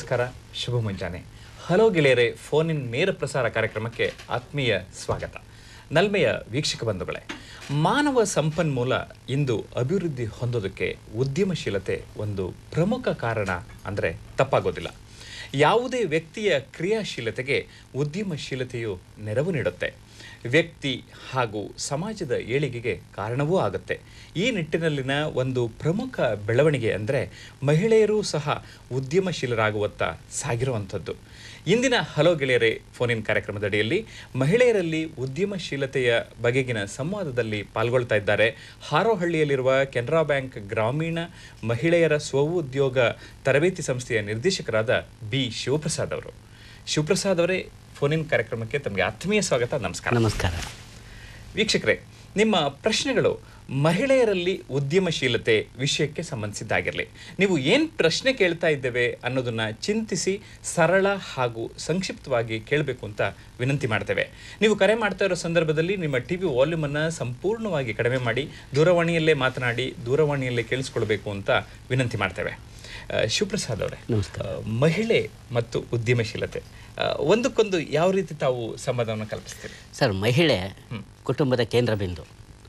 ನಮಸ್ಕಾರ ಶುಭ ಮುಂಜಾನೆ ಹಲೋ ಗೆಳೆಯರೆ ಫೋನ್ ಇನ್ ನೇರ ಪ್ರಸಾರ ಕಾರ್ಯಕ್ರಮಕ್ಕೆ ಆತ್ಮೀಯ ಸ್ವಾಗತ ನಲ್ಮೆಯ ವೀಕ್ಷಕ ಬಂಧುಗಳೇ ಮಾನವ ಸಂಪನ್ಮೂಲ ಇಂದು ಅಭಿವೃದ್ಧಿ ಹೊಂದೋದಕ್ಕೆ ಉದ್ಯಮಶೀಲತೆ ಒಂದು ಪ್ರಮುಖ ಕಾರಣ ಅಂದರೆ ತಪ್ಪಾಗೋದಿಲ್ಲ ಯಾವುದೇ ವ್ಯಕ್ತಿಯ ಕ್ರಿಯಾಶೀಲತೆಗೆ ಉದ್ಯಮಶೀಲತೆಯು ನೆರವು ನೀಡುತ್ತೆ ವ್ಯಕ್ತಿ ಹಾಗೂ ಸಮಾಜದ ಏಳಿಗೆಗೆ ಕಾರಣವೂ ಆಗುತ್ತೆ ಈ ನಿಟ್ಟಿನಲ್ಲಿನ ಒಂದು ಪ್ರಮುಖ ಬೆಳವಣಿಗೆ ಅಂದರೆ ಮಹಿಳೆಯರೂ ಸಹ ಉದ್ಯಮಶೀಲರಾಗುವತ್ತ ಸಾಗಿರುವಂಥದ್ದು ಇಂದಿನ ಹಲೋ ಗೆಳೆಯರೇ ಫೋನಿನ್ ಕಾರ್ಯಕ್ರಮದಡಿಯಲ್ಲಿ ಮಹಿಳೆಯರಲ್ಲಿ ಉದ್ಯಮಶೀಲತೆಯ ಬಗೆಗಿನ ಸಂವಾದದಲ್ಲಿ ಪಾಲ್ಗೊಳ್ತಾ ಇದ್ದಾರೆ ಹಾರೋಹಳ್ಳಿಯಲ್ಲಿರುವ ಕೆನರಾ ಬ್ಯಾಂಕ್ ಗ್ರಾಮೀಣ ಮಹಿಳೆಯರ ಸ್ವಉದ್ಯೋಗ ತರಬೇತಿ ಸಂಸ್ಥೆಯ ನಿರ್ದೇಶಕರಾದ ಬಿ ಶಿವಪ್ರಸಾದ್ ಅವರು ಶಿವಪ್ರಸಾದ್ ಅವರೇ ಫೋನಿನ್ ಕಾರ್ಯಕ್ರಮಕ್ಕೆ ತಮಗೆ ಆತ್ಮೀಯ ಸ್ವಾಗತ ನಮಸ್ಕಾರ ನಮಸ್ಕಾರ ವೀಕ್ಷಕರೇ ನಿಮ್ಮ ಪ್ರಶ್ನೆಗಳು ಮಹಿಳೆಯರಲ್ಲಿ ಉದ್ಯಮಶೀಲತೆ ವಿಷಯಕ್ಕೆ ಸಂಬಂಧಿಸಿದ್ದಾಗಿರಲಿ ನೀವು ಏನು ಪ್ರಶ್ನೆ ಕೇಳ್ತಾ ಇದ್ದೇವೆ ಅನ್ನೋದನ್ನ ಚಿಂತಿಸಿ ಸರಳ ಹಾಗೂ ಸಂಕ್ಷಿಪ್ತವಾಗಿ ಕೇಳಬೇಕು ಅಂತ ವಿನಂತಿ ಮಾಡ್ತೇವೆ ನೀವು ಕರೆ ಮಾಡ್ತಾ ಇರೋ ಸಂದರ್ಭದಲ್ಲಿ ನಿಮ್ಮ ಟಿ ವಿ ವಾಲ್ಯೂಮನ್ನು ಸಂಪೂರ್ಣವಾಗಿ ಕಡಿಮೆ ಮಾಡಿ ದೂರವಾಣಿಯಲ್ಲೇ ಮಾತನಾಡಿ ದೂರವಾಣಿಯಲ್ಲೇ ಕೇಳಿಸ್ಕೊಳ್ಬೇಕು ಅಂತ ವಿನಂತಿ ಮಾಡ್ತೇವೆ ಆ, ಶಿವಪ್ರಸಾದ್ ಅವರೇ ನಮಸ್ಕಾರ ಆ, ಮಹಿಳೆ ಮತ್ತು ಉದ್ಯಮಶೀಲತೆ ಆ, ಒಂದಕ್ಕೊಂದು ಯಾವ ರೀತಿ ತಾವು ಸಂಬಂಧವನ್ನು ಕಲ್ಪಿಸ್ತೀರಿ ಸರ್ ಮಹಿಳೆ ಕುಟುಂಬದ ಕೇಂದ್ರ ಬಿಂದು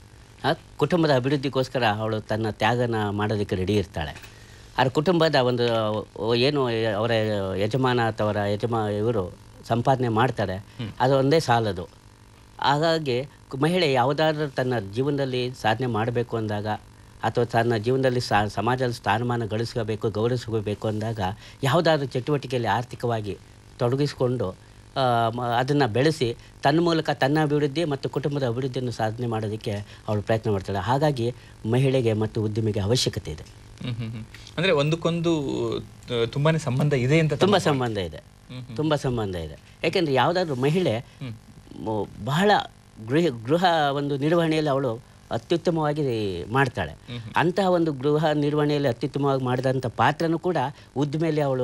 ಆ, ಕುಟುಂಬದ ಅಭಿವೃದ್ಧಿಗೋಸ್ಕರ ಅವಳು ತನ್ನ ತ್ಯಾಗನ ಮಾಡೋದಕ್ಕೆ ರೆಡಿ ಇರ್ತಾಳೆ ಆ ಕುಟುಂಬದ ಒಂದು ಅಹ್, ಏನು ಅವರ ಯಜಮಾನ ಅಥವಾ ಅವರ ಯಜಮಾ ಇವರು ಸಂಪಾದನೆ ಮಾಡ್ತಾರೆ ಅದು ಒಂದೇ ಸಾಲದು ಹಾಗಾಗಿ ಕು- ಮಹಿಳೆ ಯಾವುದಾದ್ರೂ ತನ್ನ ಜೀವನದಲ್ಲಿ ಸಾಧನೆ ಮಾಡಬೇಕು ಅಂದಾಗ ಅಥವಾ ತನ್ನ ಜೀವನದಲ್ಲಿ ಸಾ ಸಮಾಜದಲ್ಲಿ ಸ್ಥಾನಮಾನ ಗಳಿಸ್ಕೋಬೇಕು ಗೌರವಿಸ್ಕೋಬೇಕು ಅಂದಾಗ ಯಾವುದಾದ್ರೂ ಚಟುವಟಿಕೆಯಲ್ಲಿ ಆರ್ಥಿಕವಾಗಿ ತೊಡಗಿಸಿಕೊಂಡು ಅದನ್ನು ಬೆಳೆಸಿ ತನ್ನ ಮೂಲಕ ತನ್ನ ಅಭಿವೃದ್ಧಿ ಮತ್ತು ಕುಟುಂಬದ ಅಭಿವೃದ್ಧಿಯನ್ನು ಸಾಧನೆ ಮಾಡೋದಕ್ಕೆ ಅವಳು ಪ್ರಯತ್ನ ಮಾಡ್ತಾಳೆ ಹಾಗಾಗಿ ಮಹಿಳೆಗೆ ಮತ್ತು ಉದ್ಯಮಿಗೆ ಅವಶ್ಯಕತೆ ಇದೆ ಹ್ಮ್ ಹ್ಮ್ ಹ್ಮ್. ಅಂದ್ರೆ ಒಂದಕ್ಕೊಂದು ತ- ತುಂಬಾನೇ ಸಂಬಂಧ ಇದೆ ಅಂತ ತುಂಬ ಸಂಬಂಧ ಇದೆ ತುಂಬ ಸಂಬಂಧ ಇದೆ ಯಾಕೆಂದರೆ ಯಾವುದಾದ್ರೂ ಮಹಿಳೆ ಮ- ಬಹಳ ಗೃಹ ಗೃಹ ಒಂದು ನಿರ್ವಹಣೆಯಲ್ಲಿ ಅವಳು ಅತ್ಯುತ್ತಮವಾಗಿ ಮಾಡ್ತಾಳೆ ಅಂತಹ ಒಂದು ಗೃಹ ನಿರ್ವಹಣೆಯಲ್ಲಿ ಅತ್ಯುತ್ತಮವಾಗಿ ಮಾಡಿದಂಥ ಪಾತ್ರನೂ ಕೂಡ ಉದ್ದಿಮೆಯಲ್ಲಿ ಅವಳು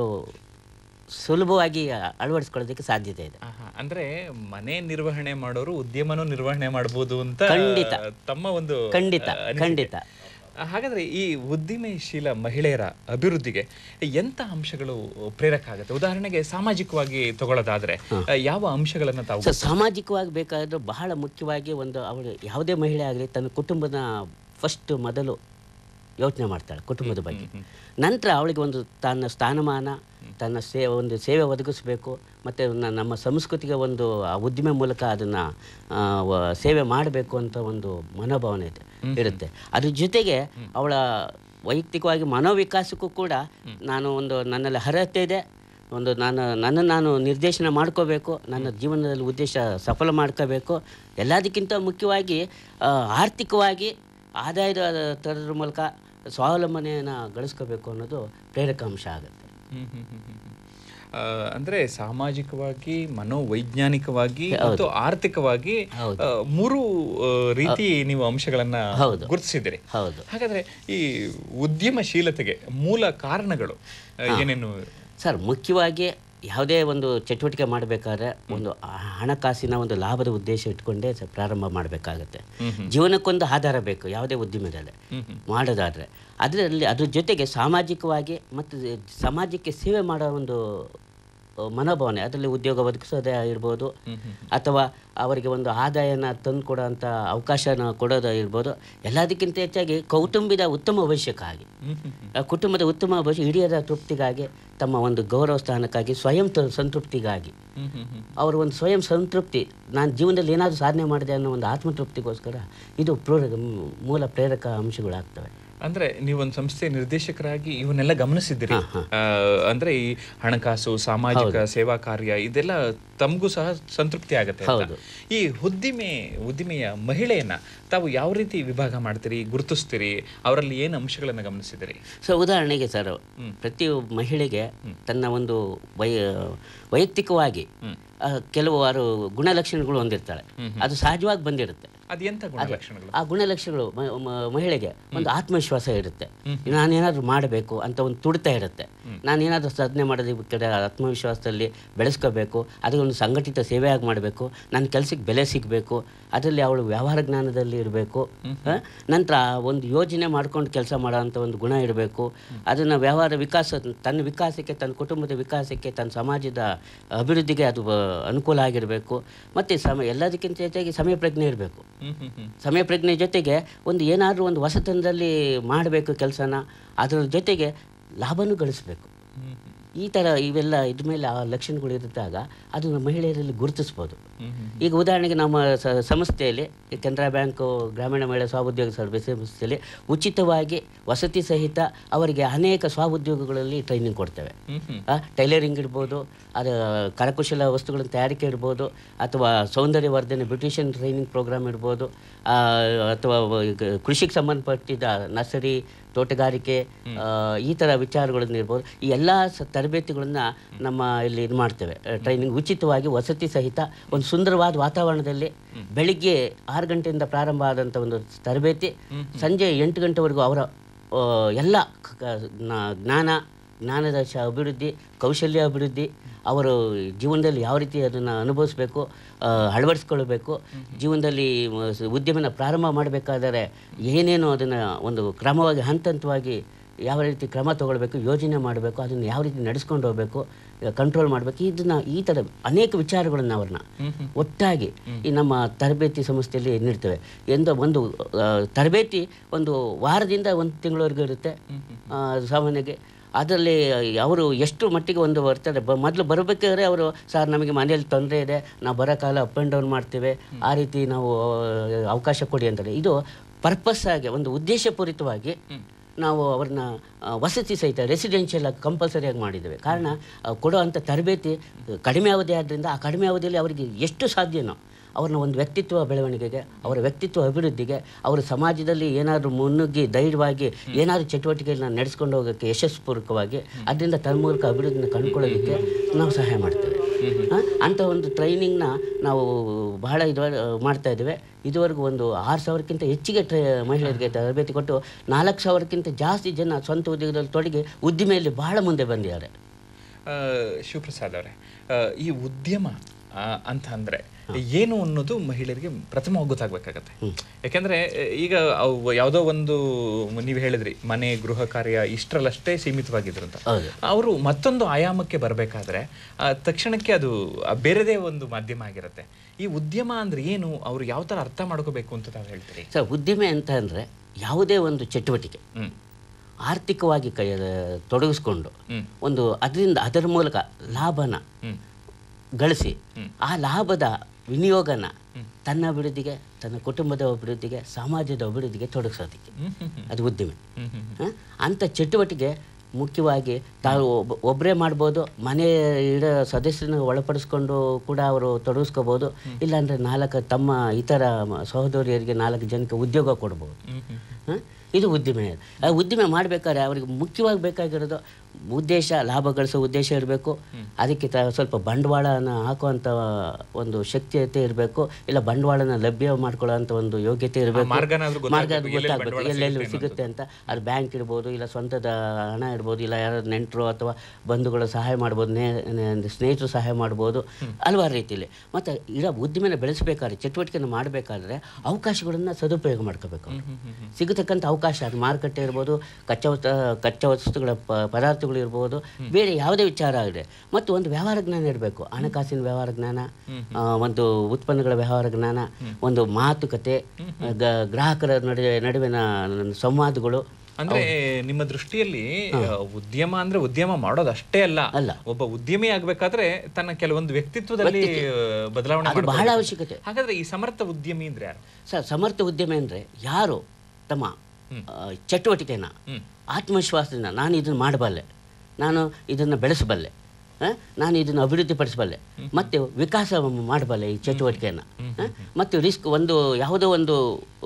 ಸುಲಭವಾಗಿ ಅಳವಡಿಸ್ಕೊಳ್ಳೋದಕ್ಕೆ ಸಾಧ್ಯತೆ ಇದೆ ಆಹಾ. ಅಂದ್ರೆ ಮನೆ ನಿರ್ವಹಣೆ ಮಾಡೋರು ಉದ್ಯಮನೂ ನಿರ್ವಹಣೆ ಮಾಡಬಹುದು ಅಂತ ಖಂಡಿತ. ತಮ್ಮ ಒಂದು ಖಂಡಿತ ಆ, ಅನಿಸಿಕೆ. ಖಂಡಿತ ಆ, ಹಾಗಾದ್ರೆ ಈ ಉದ್ದಿಮೆಶೀಲ ಮಹಿಳೆಯರ ಅಭಿವೃದ್ಧಿಗೆ ಎಂತ ಅಂಶಗಳು ಪ್ರೇರಕ ಆಗುತ್ತೆ ಉದಾಹರಣೆಗೆ ಸಾಮಾಜಿಕವಾಗಿ ತಗೊಳ್ಳೋದಾದ್ರೆ ಆ, ಯಾವ ಅಂಶಗಳನ್ನ ತಾವು ಸೊ ಸಾಮಾಜಿಕವಾಗಿ ಬೇಕಾದರೂ ಬಹಳ ಮುಖ್ಯವಾಗಿ ಒಂದು ಅವಳು ಯಾವುದೇ ಮಹಿಳೆ ಆಗಲಿ ತನ್ನ ಕುಟುಂಬದ ಫಸ್ಟ್ ಮೊದಲು ಯೋಚನೆ ಮಾಡ್ತಾಳೆ ಕುಟುಂಬದ ಬಗ್ಗೆ ನಂತರ ಅವಳಿಗೆ ಒಂದು ತನ್ನ ಸ್ಥಾನಮಾನ ತನ್ನ ಸೇ ಒಂದು ಸೇವೆ ಒದಗಿಸಬೇಕು ಮತ್ತು ನಮ್ಮ ಸಂಸ್ಕೃತಿಗೆ ಒಂದು ಆ ಉದ್ದಿಮೆ ಮೂಲಕ ಅದನ್ನು ಸೇವೆ ಮಾಡಬೇಕು ಅಂತ ಒಂದು ಮನೋಭಾವನೆ ಇದೆ ಇರುತ್ತೆ ಅದ್ರ ಜೊತೆಗೆ ಅವಳ ವೈಯಕ್ತಿಕವಾಗಿ ಮನೋವಿಕಾಸಕ್ಕೂ ಕೂಡ ನಾನು ಒಂದು ನನ್ನಲ್ಲಿ ಅರ್ಹತೆ ಇದೆ ಒಂದು ನಾನು ನನ್ನನ್ನು ನಾನು ನಿರ್ದೇಶನ ಮಾಡ್ಕೋಬೇಕು ನನ್ನ ಜೀವನದಲ್ಲಿ ಉದ್ದೇಶ ಸಫಲ ಮಾಡ್ಕೋಬೇಕು ಎಲ್ಲದಕ್ಕಿಂತ ಮುಖ್ಯವಾಗಿ ಆ, ಆರ್ಥಿಕವಾಗಿ ಆದಾಯದ ತರೋದ್ರ ಮೂಲಕ ಸ್ವಾವಲಂಬನೆಯನ್ನು ಗಳಿಸ್ಕೋಬೇಕು ಅನ್ನೋದು ಪ್ರೇರಕ ಅಂಶ ಆಗುತ್ತೆ ಹ್ಮ್ ಹ್ಮ್ ಹ್ಮ್ ಹ್ಮ್ ಹ್ಮ್. ಆ, ಅಂದ್ರೆ ಸಾಮಾಜಿಕವಾಗಿ ಮನೋವೈಜ್ಞಾನಿಕವಾಗಿ ಮತ್ತು ಆರ್ಥಿಕವಾಗಿ ಹೌದು. ಆ, ಮೂರು ಆ, ರೀತಿ ನೀವು ಅಂಶಗಳನ್ನ ಹೌದು. ಗುರುತಿಸಿದಿರಿ ಹೌದು ಹಾಗಾದ್ರೆ ಈ ಉದ್ಯಮಶೀಲತೆಗೆ ಮೂಲ ಕಾರಣಗಳು ಆ, ಏನೇನು ಸರ್ ಮುಖ್ಯವಾಗಿ ಯಾವುದೇ ಒಂದು ಚಟುವಟಿಕೆ ಮಾಡಬೇಕಾದ್ರೆ ಒಂದು ಹಣಕಾಸಿನ ಒಂದು ಲಾಭದ ಉದ್ದೇಶ ಇಟ್ಕೊಂಡೇ ಸ- ಪ್ರಾರಂಭ ಮಾಡಬೇಕಾಗತ್ತೆ ಜೀವನಕ್ಕೊಂದು ಆಧಾರ ಬೇಕು ಯಾವುದೇ ಉದ್ಯಮದಲ್ಲಿ ಮಾಡೋದಾದರೆ ಅದರಲ್ಲಿ ಅದ್ರ ಜೊತೆಗೆ ಸಾಮಾಜಿಕವಾಗಿ ಮತ್ತು ಸಮಾಜಕ್ಕೆ ಸೇವೆ ಮಾಡೋ ಒಂದು ಅಹ್, ಮನೋಭಾವನೆ ಅದರಲ್ಲಿ ಉದ್ಯೋಗ ಒದಗಿಸೋದೇ ಇರ್ಬೋದು ಅಥವಾ ಅವರಿಗೆ ಒಂದು ಆದಾಯನ ತಂದು ಕೊಡೋಂಥ ಅವಕಾಶನ ಕೊಡೋದು ಇರ್ಬೋದು ಎಲ್ಲದಕ್ಕಿಂತ ಹೆಚ್ಚಾಗಿ ಕೌಟುಂಬಿಕ ಉತ್ತಮ ಭವಿಷ್ಯಕ್ಕಾಗಿ ಆ ಕುಟುಂಬದ ಉತ್ತಮ ಭವಿಷ್ಯ ಹಿರಿಯರ ತೃಪ್ತಿಗಾಗಿ ತಮ್ಮ ಒಂದು ಗೌರವ ಸ್ಥಾನಕ್ಕಾಗಿ ಸ್ವಯಂ ತ- ಸಂತೃಪ್ತಿಗಾಗಿ ಅವರ ಒಂದು ಸ್ವಯಂ ಸಂತೃಪ್ತಿ ನಾನು ಜೀವನದಲ್ಲಿ ಏನಾದರೂ ಸಾಧನೆ ಮಾಡಿದೆ ಅನ್ನೋ ಒಂದು ಆತ್ಮತೃಪ್ತಿಗೋಸ್ಕರ ಇದು ಪ್ರೇರಕ ಮೂಲ ಪ್ರೇರಕ ಅಂಶಗಳಾಗ್ತವೆ ಅಂದ್ರೆ ನೀವೊಂದು ಸಂಸ್ಥೆ ನಿರ್ದೇಶಕರಾಗಿ ಇವನ್ನೆಲ್ಲ ಗಮನಿಸಿದ್ದೀರಿ ಆ, ಅಂದ್ರೆ ಈ ಹಣಕಾಸು ಸಾಮಾಜಿಕ ಸೇವಾ ಕಾರ್ಯ ಇದೆಲ್ಲ ತಮಗೂ ಸಹ ಸಂತೃಪ್ತಿ ಆಗತ್ತೆ ಅಂತ. ಹೌದು. ಈ ಉದ್ದಿಮೆ ಉದ್ದಿಮೆಯ ಮಹಿಳೆಯನ್ನ ತಾವು ಯಾವ ರೀತಿ ವಿಭಾಗ ಮಾಡ್ತೀರಿ ಗುರುತಿಸ್ತೀರಿ ಅವರಲ್ಲಿ ಏನು ಅಂಶಗಳನ್ನ ಗಮನಿಸಿದಿರಿ ಸೊ ಉದಾಹರಣೆಗೆ ಸರ್ ಪ್ರತಿ ಮಹಿಳೆಗೆ ತನ್ನ ಒಂದು ವೈ ವೈಯಕ್ತಿಕವಾಗಿ ಆ, ಕೆಲವಾರು ಗುಣಲಕ್ಷಣಗಳು ಹೊಂದಿರ್ತಾಳೆ ಅದು ಸಹಜವಾಗಿ ಬಂದಿರುತ್ತೆ ಅದು ಎಂತ ಗುಣಲಕ್ಷಣಗಳು ಆ ಗುಣಲಕ್ಷಣಗಳು ಮ- ಮ- ಮಹಿಳೆಗೆ ಒಂದು ಆತ್ಮವಿಶ್ವಾಸ ಇರುತ್ತೆ ನಾನೇನಾದ್ರೂ ಮಾಡಬೇಕು ಅಂತ ಒಂದು ತುಡಿತ ಇರುತ್ತೆ ನಾನೇನಾದ್ರೂ ಸಾಧನೆ ಮಾಡೋದಕ್ಕೆ ಆತ್ಮವಿಶ್ವಾಸದಲ್ಲಿ ಬೆಳೆಸ್ಕೋಬೇಕು ಅದಕ್ಕೊಂದು ಸಂಘಟಿತ ಸೇವೆಯಾಗಿ ಮಾಡಬೇಕು ನನ್ನ ಕೆಲಸಕ್ಕೆ ಬೆಲೆ ಸಿಗಬೇಕು ಅದರಲ್ಲಿ ಅವಳು ವ್ಯವಹಾರ ಜ್ಞಾನದಲ್ಲಿ ಇರಬೇಕು ನಂತರ ಒಂದು ಯೋಜನೆ ಮಾಡ್ಕೊಂಡು ಕೆಲಸ ಮಾಡೋವಂಥ ಒಂದು ಗುಣ ಇರಬೇಕು ಅದನ್ನು ವ್ಯವಹಾರ ವಿಕಾಸ ತನ್ನ ವಿಕಾಸಕ್ಕೆ ತನ್ನ ಕುಟುಂಬದ ವಿಕಾಸಕ್ಕೆ ತನ್ನ ಸಮಾಜದ ಅಭಿವೃದ್ಧಿಗೆ ಅದು ಆ, ಅನುಕೂಲ ಆಗಿರಬೇಕು ಮತ್ತು ಸಮ ಎಲ್ಲದಕ್ಕಿಂತ ಜೊತೆಗೆ ಸಮಯ ಪ್ರಜ್ಞೆ ಇರಬೇಕು ಹ್ಮ್ ಹ್ಮ್ ಹ್ಮ್ ಸಮಯ ಪ್ರಜ್ಞೆ ಜೊತೆಗೆ ಒಂದು ಏನಾದರೂ ಒಂದು ಹೊಸತನದಲ್ಲಿ ಮಾಡಬೇಕು ಕೆಲಸನ ಅದರ ಜೊತೆಗೆ ಲಾಭನೂ ಗಳಿಸಬೇಕು ಹ್ಮ್ ಹ್ಮ್ ಈ ಥರ ಇವೆಲ್ಲ ಇದ್ರ ಮೇಲೆ ಆ ಲಕ್ಷಣಗಳು ಇರಿದ್ದಾಗ ಅದನ್ನು ಮಹಿಳೆಯರಲ್ಲಿ ಗುರುತಿಸ್ಬೋದು ಹ್ಮ್ ಹ್ಮ್ ಈಗ ಉದಾಹರಣೆಗೆ ನಮ್ಮ ಸ- ಸಂಸ್ಥೆಯಲ್ಲಿ ಈ ಕೆನರಾ ಬ್ಯಾಂಕು ಗ್ರಾಮೀಣ ಮಹಿಳಾ ಸ್ವಾಉದ್ಯೋಗ ಸರ್ವಿಸ್ ಸಂಸ್ಥೆಯಲ್ಲಿ ಉಚಿತವಾಗಿ ವಸತಿ ಸಹಿತ ಅವರಿಗೆ ಅನೇಕ ಸ್ವಾಉದ್ಯೋಗಗಳಲ್ಲಿ ಟ್ರೈನಿಂಗ್ ಕೊಡ್ತೇವೆ ಹ್ಮ್ ಹ್ಮ್ ಆ, ಟೈಲರಿಂಗ್ ಇರ್ಬೋದು ಅದು ಕರಕುಶಲ ವಸ್ತುಗಳ ತಯಾರಿಕೆ ಇರ್ಬೋದು ಅಥವಾ ಸೌಂದರ್ಯ ವರ್ಧನೆ ಬ್ಯೂಟಿಷಿಯನ್ ಟ್ರೈನಿಂಗ್ ಪ್ರೋಗ್ರಾಮ್ ಇರ್ಬೋದು ಆ, ಅಥವಾ ಈಗ ಕೃಷಿಗೆ ಸಂಬಂಧಪಟ್ಟಿದ್ದ ನರ್ಸರಿ ತೋಟಗಾರಿಕೆ ಆ, ಈ ಥರ ವಿಚಾರಗಳನ್ನ ಇರ್ಬೋದು ಈ ಎಲ್ಲ ಸ ತರಬೇತಿಗಳನ್ನ ನಮ್ಮ ಇಲ್ಲಿ ಇದು ಮಾಡ್ತೇವೆ ಟ್ರೈನಿಂಗ್ ಉಚಿತವಾಗಿ ವಸತಿ ಸಹಿತ ಒಂದು ಸುಂದರವಾದ ವಾತಾವರಣದಲ್ಲಿ ಬೆಳಿಗ್ಗೆ ಆರು ಗಂಟೆಯಿಂದ ಪ್ರಾರಂಭ ಆದಂಥ ಒಂದು ತರಬೇತಿ ಸಂಜೆ ಎಂಟು ಗಂಟೆವರೆಗೂ ಅವರ ಆ, ಎಲ್ಲ ಕ- ಕ- ಜ್ಞಾ- ಜ್ಞಾನ ಜ್ಞಾನದ ಶ ಅಭಿವೃದ್ಧಿ ಕೌಶಲ್ಯ ಅಭಿವೃದ್ಧಿ ಅವರು ಜೀವನದಲ್ಲಿ ಯಾವ ರೀತಿ ಅದನ್ನು ಅನುಭವಿಸ್ಬೇಕು ಆ, ಅಳವಡಿಸ್ಕೊಳ್ಬೇಕು ಜೀವನದಲ್ಲಿ ಮ- ಸ- ಉದ್ಯಮನ ಪ್ರಾರಂಭ ಮಾಡಬೇಕಾದರೆ ಏನೇನು ಅದನ್ನು ಒಂದು ಕ್ರಮವಾಗಿ ಹಂತ ಹಂತವಾಗಿ ಯಾವ ರೀತಿ ಕ್ರಮ ತಗೊಳ್ಬೇಕು ಯೋಜನೆ ಮಾಡಬೇಕು ಅದನ್ನು ಯಾವ ರೀತಿ ನಡೆಸ್ಕೊಂಡು ಹೋಗಬೇಕು ಕಂಟ್ರೋಲ್ ಮಾಡಬೇಕು ಇದನ್ನು ಈ ಥರ ಅನೇಕ ವಿಚಾರಗಳನ್ನು ಅವ್ರನ್ನ ಒಟ್ಟಾಗಿ ಈ ನಮ್ಮ ತರಬೇತಿ ಸಂಸ್ಥೆಯಲ್ಲಿ ನೀಡ್ತೇವೆ ಎಂದು ಒಂದು ಆ, ತರಬೇತಿ ಒಂದು ವಾರದಿಂದ ಒಂದು ತಿಂಗಳವರೆಗೂ ಇರುತ್ತೆ ಆ, ಸಾಮಾನ್ಯವಾಗಿ ಅದರಲ್ಲಿ ಅವರು ಎಷ್ಟು ಮಟ್ಟಿಗೆ ಒಂದು ಬರ್ತಾರೆ ಬ ಮೊದಲು ಬರಬೇಕಾದ್ರೆ ಅವರು ಸರ್ ನಮಗೆ ಮನೆಯಲ್ಲಿ ತೊಂದರೆ ಇದೆ ನಾವು ಬರೋಕ್ಕಾಗಲ್ಲ ಅಪ್ ಆ್ಯಂಡ್ ಡೌನ್ ಮಾಡ್ತೇವೆ ಆ ರೀತಿ ನಾವು ಆ, ಅವಕಾಶ ಕೊಡಿ ಅಂತಾರೆ ಇದು ಪರ್ಪಸ್ ಆಗಿ ಒಂದು ಉದ್ದೇಶಪೂರಿತವಾಗಿ ನಾವು ಅವ್ರನ್ನ ಆ, ವಸತಿ ಸಹಿತ ರೆಸಿಡೆನ್ಷಿಯಲ್ ಆಗಿ ಕಂಪಲ್ಸರಿಯಾಗಿ ಮಾಡಿದ್ದೇವೆ ಕಾರಣ ಆ, ಕೊಡುವಂಥ ತರಬೇತಿ ಕಡಿಮೆ ಅವಧಿ ಆದ್ದರಿಂದ ಆ ಕಡಿಮೆ ಅವಧಿಯಲ್ಲಿ ಅವರಿಗೆ ಎಷ್ಟು ಸಾಧ್ಯನೋ ಅವ್ರನ್ನ ಒಂದು ವ್ಯಕ್ತಿತ್ವ ಬೆಳವಣಿಗೆಗೆ ಅವರ ವ್ಯಕ್ತಿತ್ವ ಅಭಿವೃದ್ಧಿಗೆ ಅವರು ಸಮಾಜದಲ್ಲಿ ಏನಾದರೂ ಮುನ್ನುಗ್ಗಿ ಧೈರ್ಯವಾಗಿ ಏನಾದರೂ ಚಟುವಟಿಕೆಗಳನ್ನ ನಡೆಸ್ಕೊಂಡು ಹೋಗೋಕ್ಕೆ ಯಶಸ್ಪೂರ್ವಕವಾಗಿ ಅದರಿಂದ ತನ್ಮೂಲಕ ಅಭಿವೃದ್ಧಿನ ಕಂಡುಕೊಳ್ಳೋದಕ್ಕೆ ನಾವು ಸಹಾಯ ಮಾಡ್ತೇವೆ ಆ, ಅಂಥ ಒಂದು ಟ್ರೈನಿಂಗ್ನ ನಾವು ಬಹಳ ಇದು ಮಾಡ್ತಾ ಇದ್ದೇವೆ ಇದುವರೆಗೂ ಒಂದು ಆರು ಸಾವಿರಕ್ಕಿಂತ ಹೆಚ್ಚಿಗೆ ಟ್ರೈ ಮಹಿಳೆಯರಿಗೆ ತರಬೇತಿ ಕೊಟ್ಟು ನಾಲ್ಕು ಸಾವಿರಕ್ಕಿಂತ ಜಾಸ್ತಿ ಜನ ಸ್ವಂತ ಉದ್ಯೋಗದಲ್ಲಿ ತೊಡಗಿ ಉದ್ದಿಮೆಯಲ್ಲಿ ಬಹಳ ಮುಂದೆ ಬಂದಿದ್ದಾರೆ ಆ, ಶಿವಪ್ರಸಾದ್ ಅವರೇ ಆ, ಈ ಉದ್ಯಮ ಆ, ಅಂತ ಅಂದ್ರೆ ಏನು ಅನ್ನೋದು ಮಹಿಳೆಯರಿಗೆ ಪ್ರಥಮವಾಗಿ ಗೊತ್ತಾಗಬೇಕಾಗತ್ತೆ ಯಾಕೆಂದ್ರೆ ಆ, ಈಗ ಅವು ಯಾವುದೋ ಒಂದು ನೀವು ಹೇಳಿದ್ರಿ ಮನೆ ಗೃಹ ಕಾರ್ಯ ಇಷ್ಟರಲ್ಲಷ್ಟೇ ಸೀಮಿತವಾಗಿದ್ರು ಅಂತ ಹೌದು. ಅವರು ಮತ್ತೊಂದು ಆಯಾಮಕ್ಕೆ ಬರಬೇಕಾದ್ರೆ ತಕ್ಷಣಕ್ಕೆ ಅದು ಆ, ಬೇರೆದೇ ಒಂದು ಮಾಧ್ಯಮ ಆಗಿರುತ್ತೆ ಈ ಉದ್ಯಮ ಅಂದ್ರೆ ಏನು ಅವರು ಯಾವ ತರ ಅರ್ಥ ಮಾಡ್ಕೋಬೇಕು ಅಂತ ತಾವು ಹೇಳ್ತೀರಿ ಸರ್ ಉದ್ದಿಮೆ ಅಂತ ಅಂದರೆ ಯಾವುದೇ ಒಂದು ಚಟುವಟಿಕೆ ಹ್ಮ್ ಆರ್ಥಿಕವಾಗಿ ಕೈ ತೊಡಗಿಸ್ಕೊಂಡು ಹ್ಮ್. ಒಂದು ಅದರಿಂದ ಅದರ ಮೂಲಕ ಲಾಭನ ಹ್ಮ್ ಗಳಿಸಿ ಆ ಲಾಭದ ವಿನಿಯೋಗನ ತನ್ನ ಅಭಿವೃದ್ಧಿಗೆ ತನ್ನ ಕುಟುಂಬದ ಅಭಿವೃದ್ಧಿಗೆ ಸಮಾಜದ ಅಭಿವೃದ್ಧಿಗೆ ತೊಡಗಿಸೋದಕ್ಕೆ ಹ್ಮ್ ಹ್ಮ್ ಹ್ಮ್ ಅದು ಉದ್ದಿಮೆ ಹ್ಮ್ ಹ್ಮ್ ಹ? ಅಂಥ ಚಟುವಟಿಕೆ ಮುಖ್ಯವಾಗಿ ತಾವು ಒಬ್ಬ ಒಬ್ಬರೇ ಮಾಡ್ಬೋದು ಮನೆ ಇಡ ಸದಸ್ಯರನ್ನ ಒಳಪಡಿಸ್ಕೊಂಡು ಕೂಡ ಅವರು ತೊಡಗಿಸ್ಕೋಬೋದು ಇಲ್ಲಾಂದರೆ ನಾಲ್ಕು ತಮ್ಮ ಇತರ ಮ- ಸಹೋದರಿಯರಿಗೆ ನಾಲ್ಕು ಜನಕ್ಕೆ ಉದ್ಯೋಗ ಕೊಡ್ಬೋದು ಹ್ಮ್ ಹ್ಮ್ ಹ? ಇದು ಉದ್ದಿಮೆ ಆ ಉದ್ದಿಮೆ ಮಾಡಬೇಕಾದ್ರೆ ಅವರಿಗೆ ಮುಖ್ಯವಾಗಿ ಬೇಕಾಗಿರೋದು ಉದ್ದೇಶ ಲಾಭ ಗಳಿಸೋ ಉದ್ದೇಶ ಇರಬೇಕು ಅದಕ್ಕೆ ತ ಸ್ವಲ್ಪ ಬಂಡವಾಳನ ಹಾಕುವಂಥ ಒಂದು ಶಕ್ತಿಯತೆ ಇರಬೇಕು ಇಲ್ಲ ಬಂಡವಾಳನ ಲಭ್ಯ ಮಾಡ್ಕೊಳ್ಳೋಂಥ ಒಂದು ಯೋಗ್ಯತೆ ಇರಬೇಕು ಮಾರ್ಗನಾದ್ರೂ ಗೊತ್ತಾಗ್ಬೇಕು, ಮಾರ್ಗ ಅದು ಎಲ್ಲೆಲ್ಲಿ ಗೊತ್ತಾಗಬೇಕು ಬಂಡವಾಳ ಎಲ್ಲೆಲ್ಲಿ ಸಿಗುತ್ತೆ ಸಿಗುತ್ತೆ ಅಂತ ಅದು ಬ್ಯಾಂಕ್ ಇರ್ಬೋದು ಇಲ್ಲ ಸ್ವಂತದ ಹಣ ಇರ್ಬೋದು ಇಲ್ಲ ಯಾರು ನೆಂಟರು ಅಥವಾ ಬಂಧುಗಳು ಸಹಾಯ ಮಾಡ್ಬೋದು ನೇ ನೇ- ಸ್ನೇಹಿತರು ಸಹಾಯ ಮಾಡ್ಬೋದು ಹಲವಾರು ರೀತಿಯಲ್ಲಿ ಮತ್ತು ಇರೋ ಉದ್ದಿಮೆನ ಬೆಳೆಸಬೇಕಾದ್ರೆ ಚಟುವಟಿಕೆನ ಮಾಡಬೇಕಾದ್ರೆ ಅವಕಾಶಗಳನ್ನು ಸದುಪಯೋಗ ಮಾಡ್ಕೋಬೇಕು ಅವ್ರು. ಸಿಗತಕ್ಕಂಥ ಅವಕಾಶ ಅದು ಮಾರುಕಟ್ಟೆ ಇರ್ಬೋದು ಕಚ್ಚಾ ವಸ್ತು ಕಚ್ಚಾ ವಸ್ತುಗಳ ಪ- ಪದಾರ್ಥಗಳು ಇರ್ಬೋದು ಬೇರೆ ಯಾವುದೇ ವಿಚಾರ ಆಗಿದೆ ಮತ್ತು ಒಂದು ವ್ಯವಹಾರ ಜ್ಞಾನ ಇರಬೇಕು ಹಣಕಾಸಿನ ವ್ಯವಹಾರ ಜ್ಞಾನ ಆ, ಒಂದು ಉತ್ಪನ್ನಗಳ ವ್ಯವಹಾರ ಜ್ಞಾನ ಒಂದು ಮಾತುಕತೆ ಗ- ಗ್ರಾಹಕರ ನಡುವೆ ನಡುವಿನ ಸಂವಾದಗಳು ಅಂದ್ರೆ ನಿಮ್ಮ ದೃಷ್ಟಿಯಲ್ಲಿ ಆ, ಉದ್ಯಮ ಅಂದ್ರೆ ಉದ್ಯಮ ಮಾಡೋದು ಅಷ್ಟೇ ಅಲ್ಲ ಅಲ್ಲ. ಒಬ್ಬ ಉದ್ಯಮಿ ಆಗ್ಬೇಕಾದ್ರೆ ತನ್ನ ಕೆಲವೊಂದು ವ್ಯಕ್ತಿತ್ವದಲ್ಲಿ ಆ, ಬದಲಾವಣೆ ಅದು ಬಹಳ ಮಾಡ್ಕೊಳ್ಬೇಕು. ಅವಶ್ಯಕತೆ ಹಾಗಾದ್ರೆ ಈ ಸಮರ್ಥ ಉದ್ಯಮಿ ಅಂದ್ರೆ ಯಾರು ಸರ್ ಸಮರ್ಥ ಉದ್ಯಮಿ ಅಂದರೆ ಯಾರು ತಮ್ಮ ಆ, ಚಟುವಟಿಕೆನ ಹ್ಮ್. ಆತ್ಮವಿಶ್ವಾಸದಿಂದ ನಾನು ಇದನ್ನು ಮಾಡಬಲ್ಲೆ ನಾನು ಇದನ್ನು ಬೆಳೆಸಬಲ್ಲೆ ಆ, ನಾನು ಇದನ್ನು ಅಭಿವೃದ್ಧಿಪಡಿಸಬಲ್ಲೆ ಮತ್ತು ವಿಕಾಸ ಮಾಡಬಲ್ಲೆ ಈ ಚಟುವಟಿಕೆಯನ್ನು ಆ, ಮತ್ತು ರಿಸ್ಕ್ ಒಂದು ಯಾವುದೋ ಒಂದು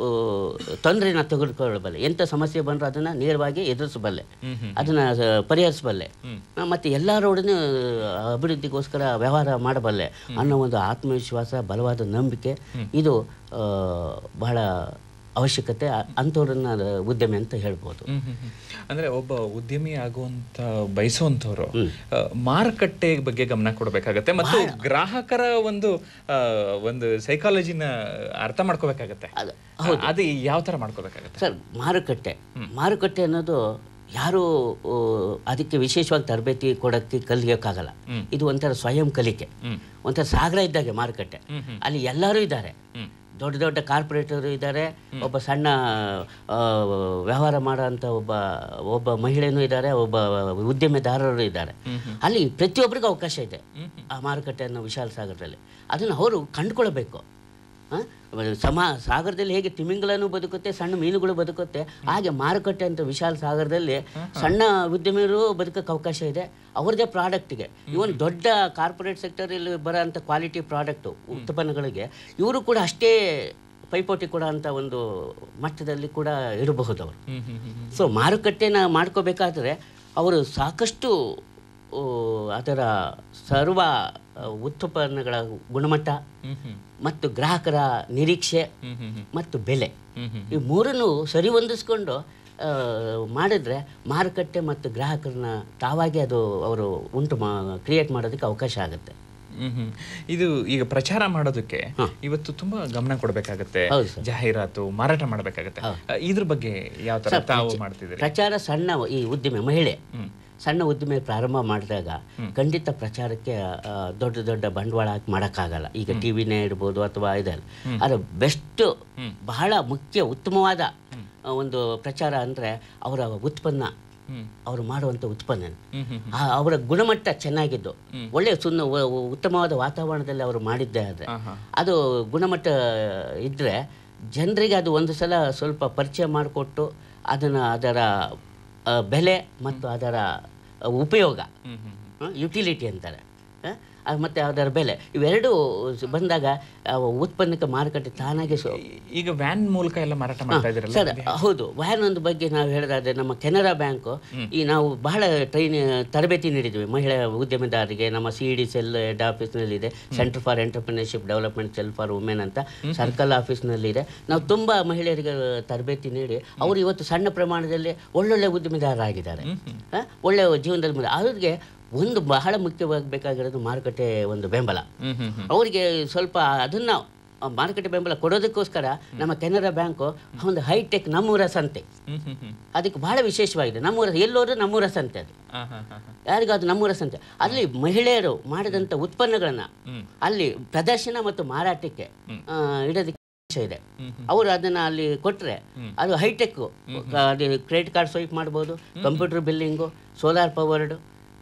ತೊಂದರೆನ ತೆಗೆದುಕೊಳ್ಳಬಲ್ಲೆ ಎಂಥ ಸಮಸ್ಯೆ ಬಂದರೂ ಅದನ್ನು ನೇರವಾಗಿ ಎದುರಿಸಬಲ್ಲೆ ಅದನ್ನು ಪರಿಹರಿಸಬಲ್ಲೆ ಆ, ಮತ್ತು ಎಲ್ಲರೊಡನೆ ಅಭಿವೃದ್ಧಿಗೋಸ್ಕರ ವ್ಯವಹಾರ ಮಾಡಬಲ್ಲೆ ಅನ್ನೋ ಒಂದು ಆತ್ಮವಿಶ್ವಾಸ ಬಲವಾದ ನಂಬಿಕೆ ಇದು ಆ, ಬಹಳ ಅವಶ್ಯಕತೆ ಅ- ಅಂಥವ್ರನ್ನ ಉದ್ಯಮಿ ಅಂತ ಹೇಳ್ಬೋದು ಹ್ಮ್, ಹ್ಮ್, ಹ್ಮ್. ಅಂದ್ರೆ ಒಬ್ಬ ಉದ್ಯಮಿ ಆಗುವಂತ ಬಯಸುವಂತವ್ರು ಆ, ಮಾರುಕಟ್ಟೆ ಬಗ್ಗೆ ಗಮನ ಕೊಡಬೇಕಾಗತ್ತೆ ಮತ್ತು ಗ್ರಾಹಕರ ಒಂದು ಆ, ಒಂದು ಸೈಕಾಲಜಿನ ಅರ್ಥ ಮಾಡ್ಕೋಬೇಕಾಗತ್ತೆ ಅದು ಅದು ಯಾವ ತರ ಮಾಡ್ಕೋಬೇಕಾಗತ್ತೆ ಸರ್ ಮಾರುಕಟ್ಟೆ ಮಾರುಕಟ್ಟೆ ಅನ್ನೋದು ಯಾರು ಆ, ಅದಕ್ಕೆ ವಿಶೇಷವಾಗಿ ತರಬೇತಿ ಕೊಡೋಕ್ಕೆ ಕಲಿಯೋಕ್ಕಾಗಲ್ಲ ಇದು ಒಂಥರ ಸ್ವಯಂ ಕಲಿಕೆ ಒಂಥರ ಸಾಗರ ಇದ್ದಾಗೆ ಮಾರುಕಟ್ಟೆ ಅಲ್ಲಿ ಎಲ್ಲರೂ ಇದ್ದಾರೆ ದೊಡ್ಡ ದೊಡ್ಡ ಕಾರ್ಪೊರೇಟರು ಇದ್ದಾರೆ ಒಬ್ಬ ಸಣ್ಣ ಆ, ವ್ಯವಹಾರ ಮಾಡೋಂಥ ಒಬ್ಬ ಒಬ್ಬ ಮಹಿಳೆನೂ ಇದ್ದಾರೆ ಒಬ್ಬ ಉದ್ಯಮೆದಾರರು ಇದ್ದಾರೆ ಅಲ್ಲಿ ಪ್ರತಿಯೊಬ್ಬರಿಗೂ ಅವಕಾಶ ಇದೆ ಆ ಮಾರುಕಟ್ಟೆ ಅನ್ನೋ ವಿಶಾಲ ಸಾಗರದಲ್ಲಿ ಅದನ್ನು ಅವರು ಕಂಡುಕೊಳ್ಬೇಕು ಆ? ಸಮ ಸಾಗರದಲ್ಲಿ ಹೇಗೆ ತಿಮಿಂಗಲನೂ ಬದುಕುತ್ತೆ ಸಣ್ಣ ಮೀನುಗಳು ಬದುಕುತ್ತೆ ಹಾಗೆ ಮಾರುಕಟ್ಟೆ ಅಂತ ವಿಶಾಲ ಸಾಗರದಲ್ಲಿ ಸಣ್ಣ ಉದ್ಯಮಿಗಳು ಬದುಕಕ್ಕೆ ಅವಕಾಶ ಇದೆ ಅವ್ರದ್ದೇ ಪ್ರಾಡಕ್ಟ್ಗೆ ಇವನ್ ದೊಡ್ಡ ಕಾರ್ಪೊರೇಟ್ ಸೆಕ್ಟರಲ್ಲಿ ಬರೋಂಥ ಕ್ವಾಲಿಟಿ ಪ್ರಾಡಕ್ಟು ಉತ್ಪನ್ನಗಳಿಗೆ ಇವರು ಕೂಡ ಅಷ್ಟೇ ಪೈಪೋಟಿ ಕೊಡೋ ಅಂಥ ಒಂದು ಮಟ್ಟದಲ್ಲಿ ಕೂಡ ಇರಬಹುದು ಅವರು ಸೊ ಮಾರುಕಟ್ಟೆನ ಮಾಡ್ಕೋಬೇಕಾದ್ರೆ ಅವರು ಸಾಕಷ್ಟು ಆ, ಅದರ ಸರ್ವ ಆ, ಉತ್ಪನ್ನಗಳ ಗುಣಮಟ್ಟ ಮತ್ತು ಗ್ರಾಹಕರ ನಿರೀಕ್ಷೆ ಮತ್ತು ಬೆಲೆ ಈ ಮೂರನ್ನು ಸರಿ ಹೊಂದಿಸ್ಕೊಂಡು ಆ, ಮಾಡಿದ್ರೆ ಮಾರುಕಟ್ಟೆ ಮತ್ತು ಗ್ರಾಹಕರನ್ನ ತಾವಾಗಿ ಅದು ಅವರು ಉಂಟು ಮಾ ಕ್ರಿಯೇಟ್ ಮಾಡೋದಕ್ಕೆ ಅವಕಾಶ ಆಗುತ್ತೆ ಹ್ಮ್ ಹ್ಮ್. ಇದು ಈಗ ಪ್ರಚಾರ ಮಾಡೋದಕ್ಕೆ ಇವತ್ತು ತುಂಬಾ ಗಮನ ಕೊಡಬೇಕಾಗತ್ತೆ ಹೌದು ಸರ್. ಜಾಹೀರಾತು ಮಾರಾಟ ಮಾಡಬೇಕಾಗತ್ತೆ ಇದ್ರ ಬಗ್ಗೆ ಯಾವ ತರ ತಾವು ಮಾಡ್ತಿದ್ದೀರಿ ಪ್ರಚಾರ ಸಣ್ಣ ಈ ಉದ್ದಿಮೆ ಮಹಿಳೆ ಸಣ್ಣ ಉದ್ದಿಮೆ ಪ್ರಾರಂಭ ಮಾಡಿದಾಗ ಖಂಡಿತ ಪ್ರಚಾರಕ್ಕೆ ಆ, ದೊಡ್ಡ ದೊಡ್ಡ ಬಂಡವಾಳ ಹಾಕಿ ಮಾಡೋಕ್ಕಾಗಲ್ಲ ಈಗ ಟಿ ವಿನೇ ಇರ್ಬೋದು ಅಥವಾ ಇದೆಲ್ಲ ಅದು ಬೆಸ್ಟ್ ಬಹಳ ಮುಖ್ಯ ಉತ್ತಮವಾದ ಆ, ಒಂದು ಪ್ರಚಾರ ಅಂದರೆ ಅವರ ಉತ್ಪನ್ನ ಅವರು ಮಾಡುವಂಥ ಉತ್ಪನ್ನ ಆ, ಅವರ ಗುಣಮಟ್ಟ ಚೆನ್ನಾಗಿದ್ದು ಒಳ್ಳೆಯ ಸುನ್ನ ವ- ವ- ಉತ್ತಮವಾದ ವಾತಾವರಣದಲ್ಲಿ ಅವರು ಮಾಡಿದ್ದೇ ಆದರೆ ಅದು ಗುಣಮಟ್ಟ ಇದ್ದರೆ ಜನರಿಗೆ ಅದು ಒಂದು ಸಲ ಸ್ವಲ್ಪ ಪರಿಚಯ ಮಾಡಿಕೊಟ್ಟು ಅದನ್ನು ಅದರ ಆ, ಬೆಲೆ ಮತ್ತು ಅದರ ಆ, ಉಪಯೋಗ ಯುಟಿಲಿಟಿ ಅಂತಾರೆ ಆ, ಆ, ಮತ್ತೆ ಅದರ ಬೆಲೆ ಇವೆರಡೂ ಸ್- ಬಂದಾಗ ಆ, ಉತ್ಪನ್ನಕ್ಕೆ ಮಾರುಕಟ್ಟೆ ತಾನಾಗೆ ಸೊ ಈಗ ವ್ಯಾನ್ ಮೂಲಕ ಎಲ್ಲ ಮಾರಾಟ ಮಾಡ್ತಾ ಇದ್ದೀರಲ್ಲ ಸರ್ ಹೌದು ವ್ಯಾನ್ ಒಂದು ಬಗ್ಗೆ ನಾವು ಹೇಳೋದಾದ್ರೆ ನಮ್ಮ ಕೆನರಾ ಬ್ಯಾಂಕು ಈ ನಾವು ಬಹಳ ಟ್ರೈನ್ ತರಬೇತಿ ನೀಡಿದ್ವಿ ಮಹಿಳಾ ಉದ್ಯಮಿದಾರರಿಗೆ ನಮ್ಮ ಸಿ ಡಿ ಸೆಲ್ ಹೆಡ್ ಆಫೀಸ್ನಲ್ಲಿ ಇದೆ centre for entrepreneurship development cell for women ಅಂತ ಸರ್ಕಲ್ ಆಫೀಸ್ನಲ್ಲಿ ಇದೆ ನಾವು ತುಂಬ ಮಹಿಳೆಯರಿಗೆ ತರಬೇತಿ ನೀಡಿ ಅವರು ಇವತ್ತು ಸಣ್ಣ ಪ್ರಮಾಣದಲ್ಲಿ ಒಳ್ಳೊಳ್ಳೆ ಉದ್ಯಮಿದಾರರಾಗಿದ್ದಾರೆ ಆ, ಒಳ್ಳೆ ಜೀವನದಲ್ಲಿ ಮುಂದೆ ಅವ್ರಿಗೆ ಒಂದು ಬಹಳ ಮುಖ್ಯವಾಗಿ ಬೇಕಾಗಿರೋದು ಮಾರುಕಟ್ಟೆ ಒಂದು ಬೆಂಬಲ ಅವರಿಗೆ ಸ್ವಲ್ಪ ಅದನ್ನ ಆ ಮಾರುಕಟ್ಟೆ ಬೆಂಬಲ ಕೊಡೋದಕ್ಕೋಸ್ಕರ ನಮ್ಮ ಕೆನರಾ ಬ್ಯಾಂಕು ಒಂದು ಹೈಟೆಕ್ ನಮ್ಮೂರ ಸಂತೆ ಹ್ಮ್ ಹ್ಮ್ ಹ್ಮ್ ಅದಕ್ಕೆ ಬಹಳ ವಿಶೇಷವಾಗಿದೆ ನಮ್ಮೂರ ಎಲ್ಲೋದ್ರು ನಮ್ಮೂರ ಸಂತೆ ಅದು ಆ, ಹಾ, ಹಾ, ಹಾ. ಯಾರಿಗೂ ಅದು ನಮ್ಮೂರ ಸಂತೆ ಅಲ್ಲಿ ಮಹಿಳೆಯರು ಮಾಡಿದಂಥ ಉತ್ಪನ್ನಗಳನ್ನ ಅಲ್ಲಿ ಪ್ರದರ್ಶನ ಮತ್ತು ಮಾರಾಟಕ್ಕೆ ಆ, ಇಡೋದಕ್ಕೆ ಅವಕಾಶ ಇದೆ ಅವರು ಅದನ್ನ ಅಲ್ಲಿ ಕೊಟ್ಟರೆ ಅದು ಹೈಟೆಕ್ ಅದು ಕ್ರೆಡಿಟ್ ಕಾರ್ಡ್ ಸ್ವೈಪ್ ಮಾಡ್ಬೋದು ಕಂಪ್ಯೂಟರ್ ಬಿಲ್ಲಿಂಗು ಸೋಲಾರ್ ಪವರ್ಡು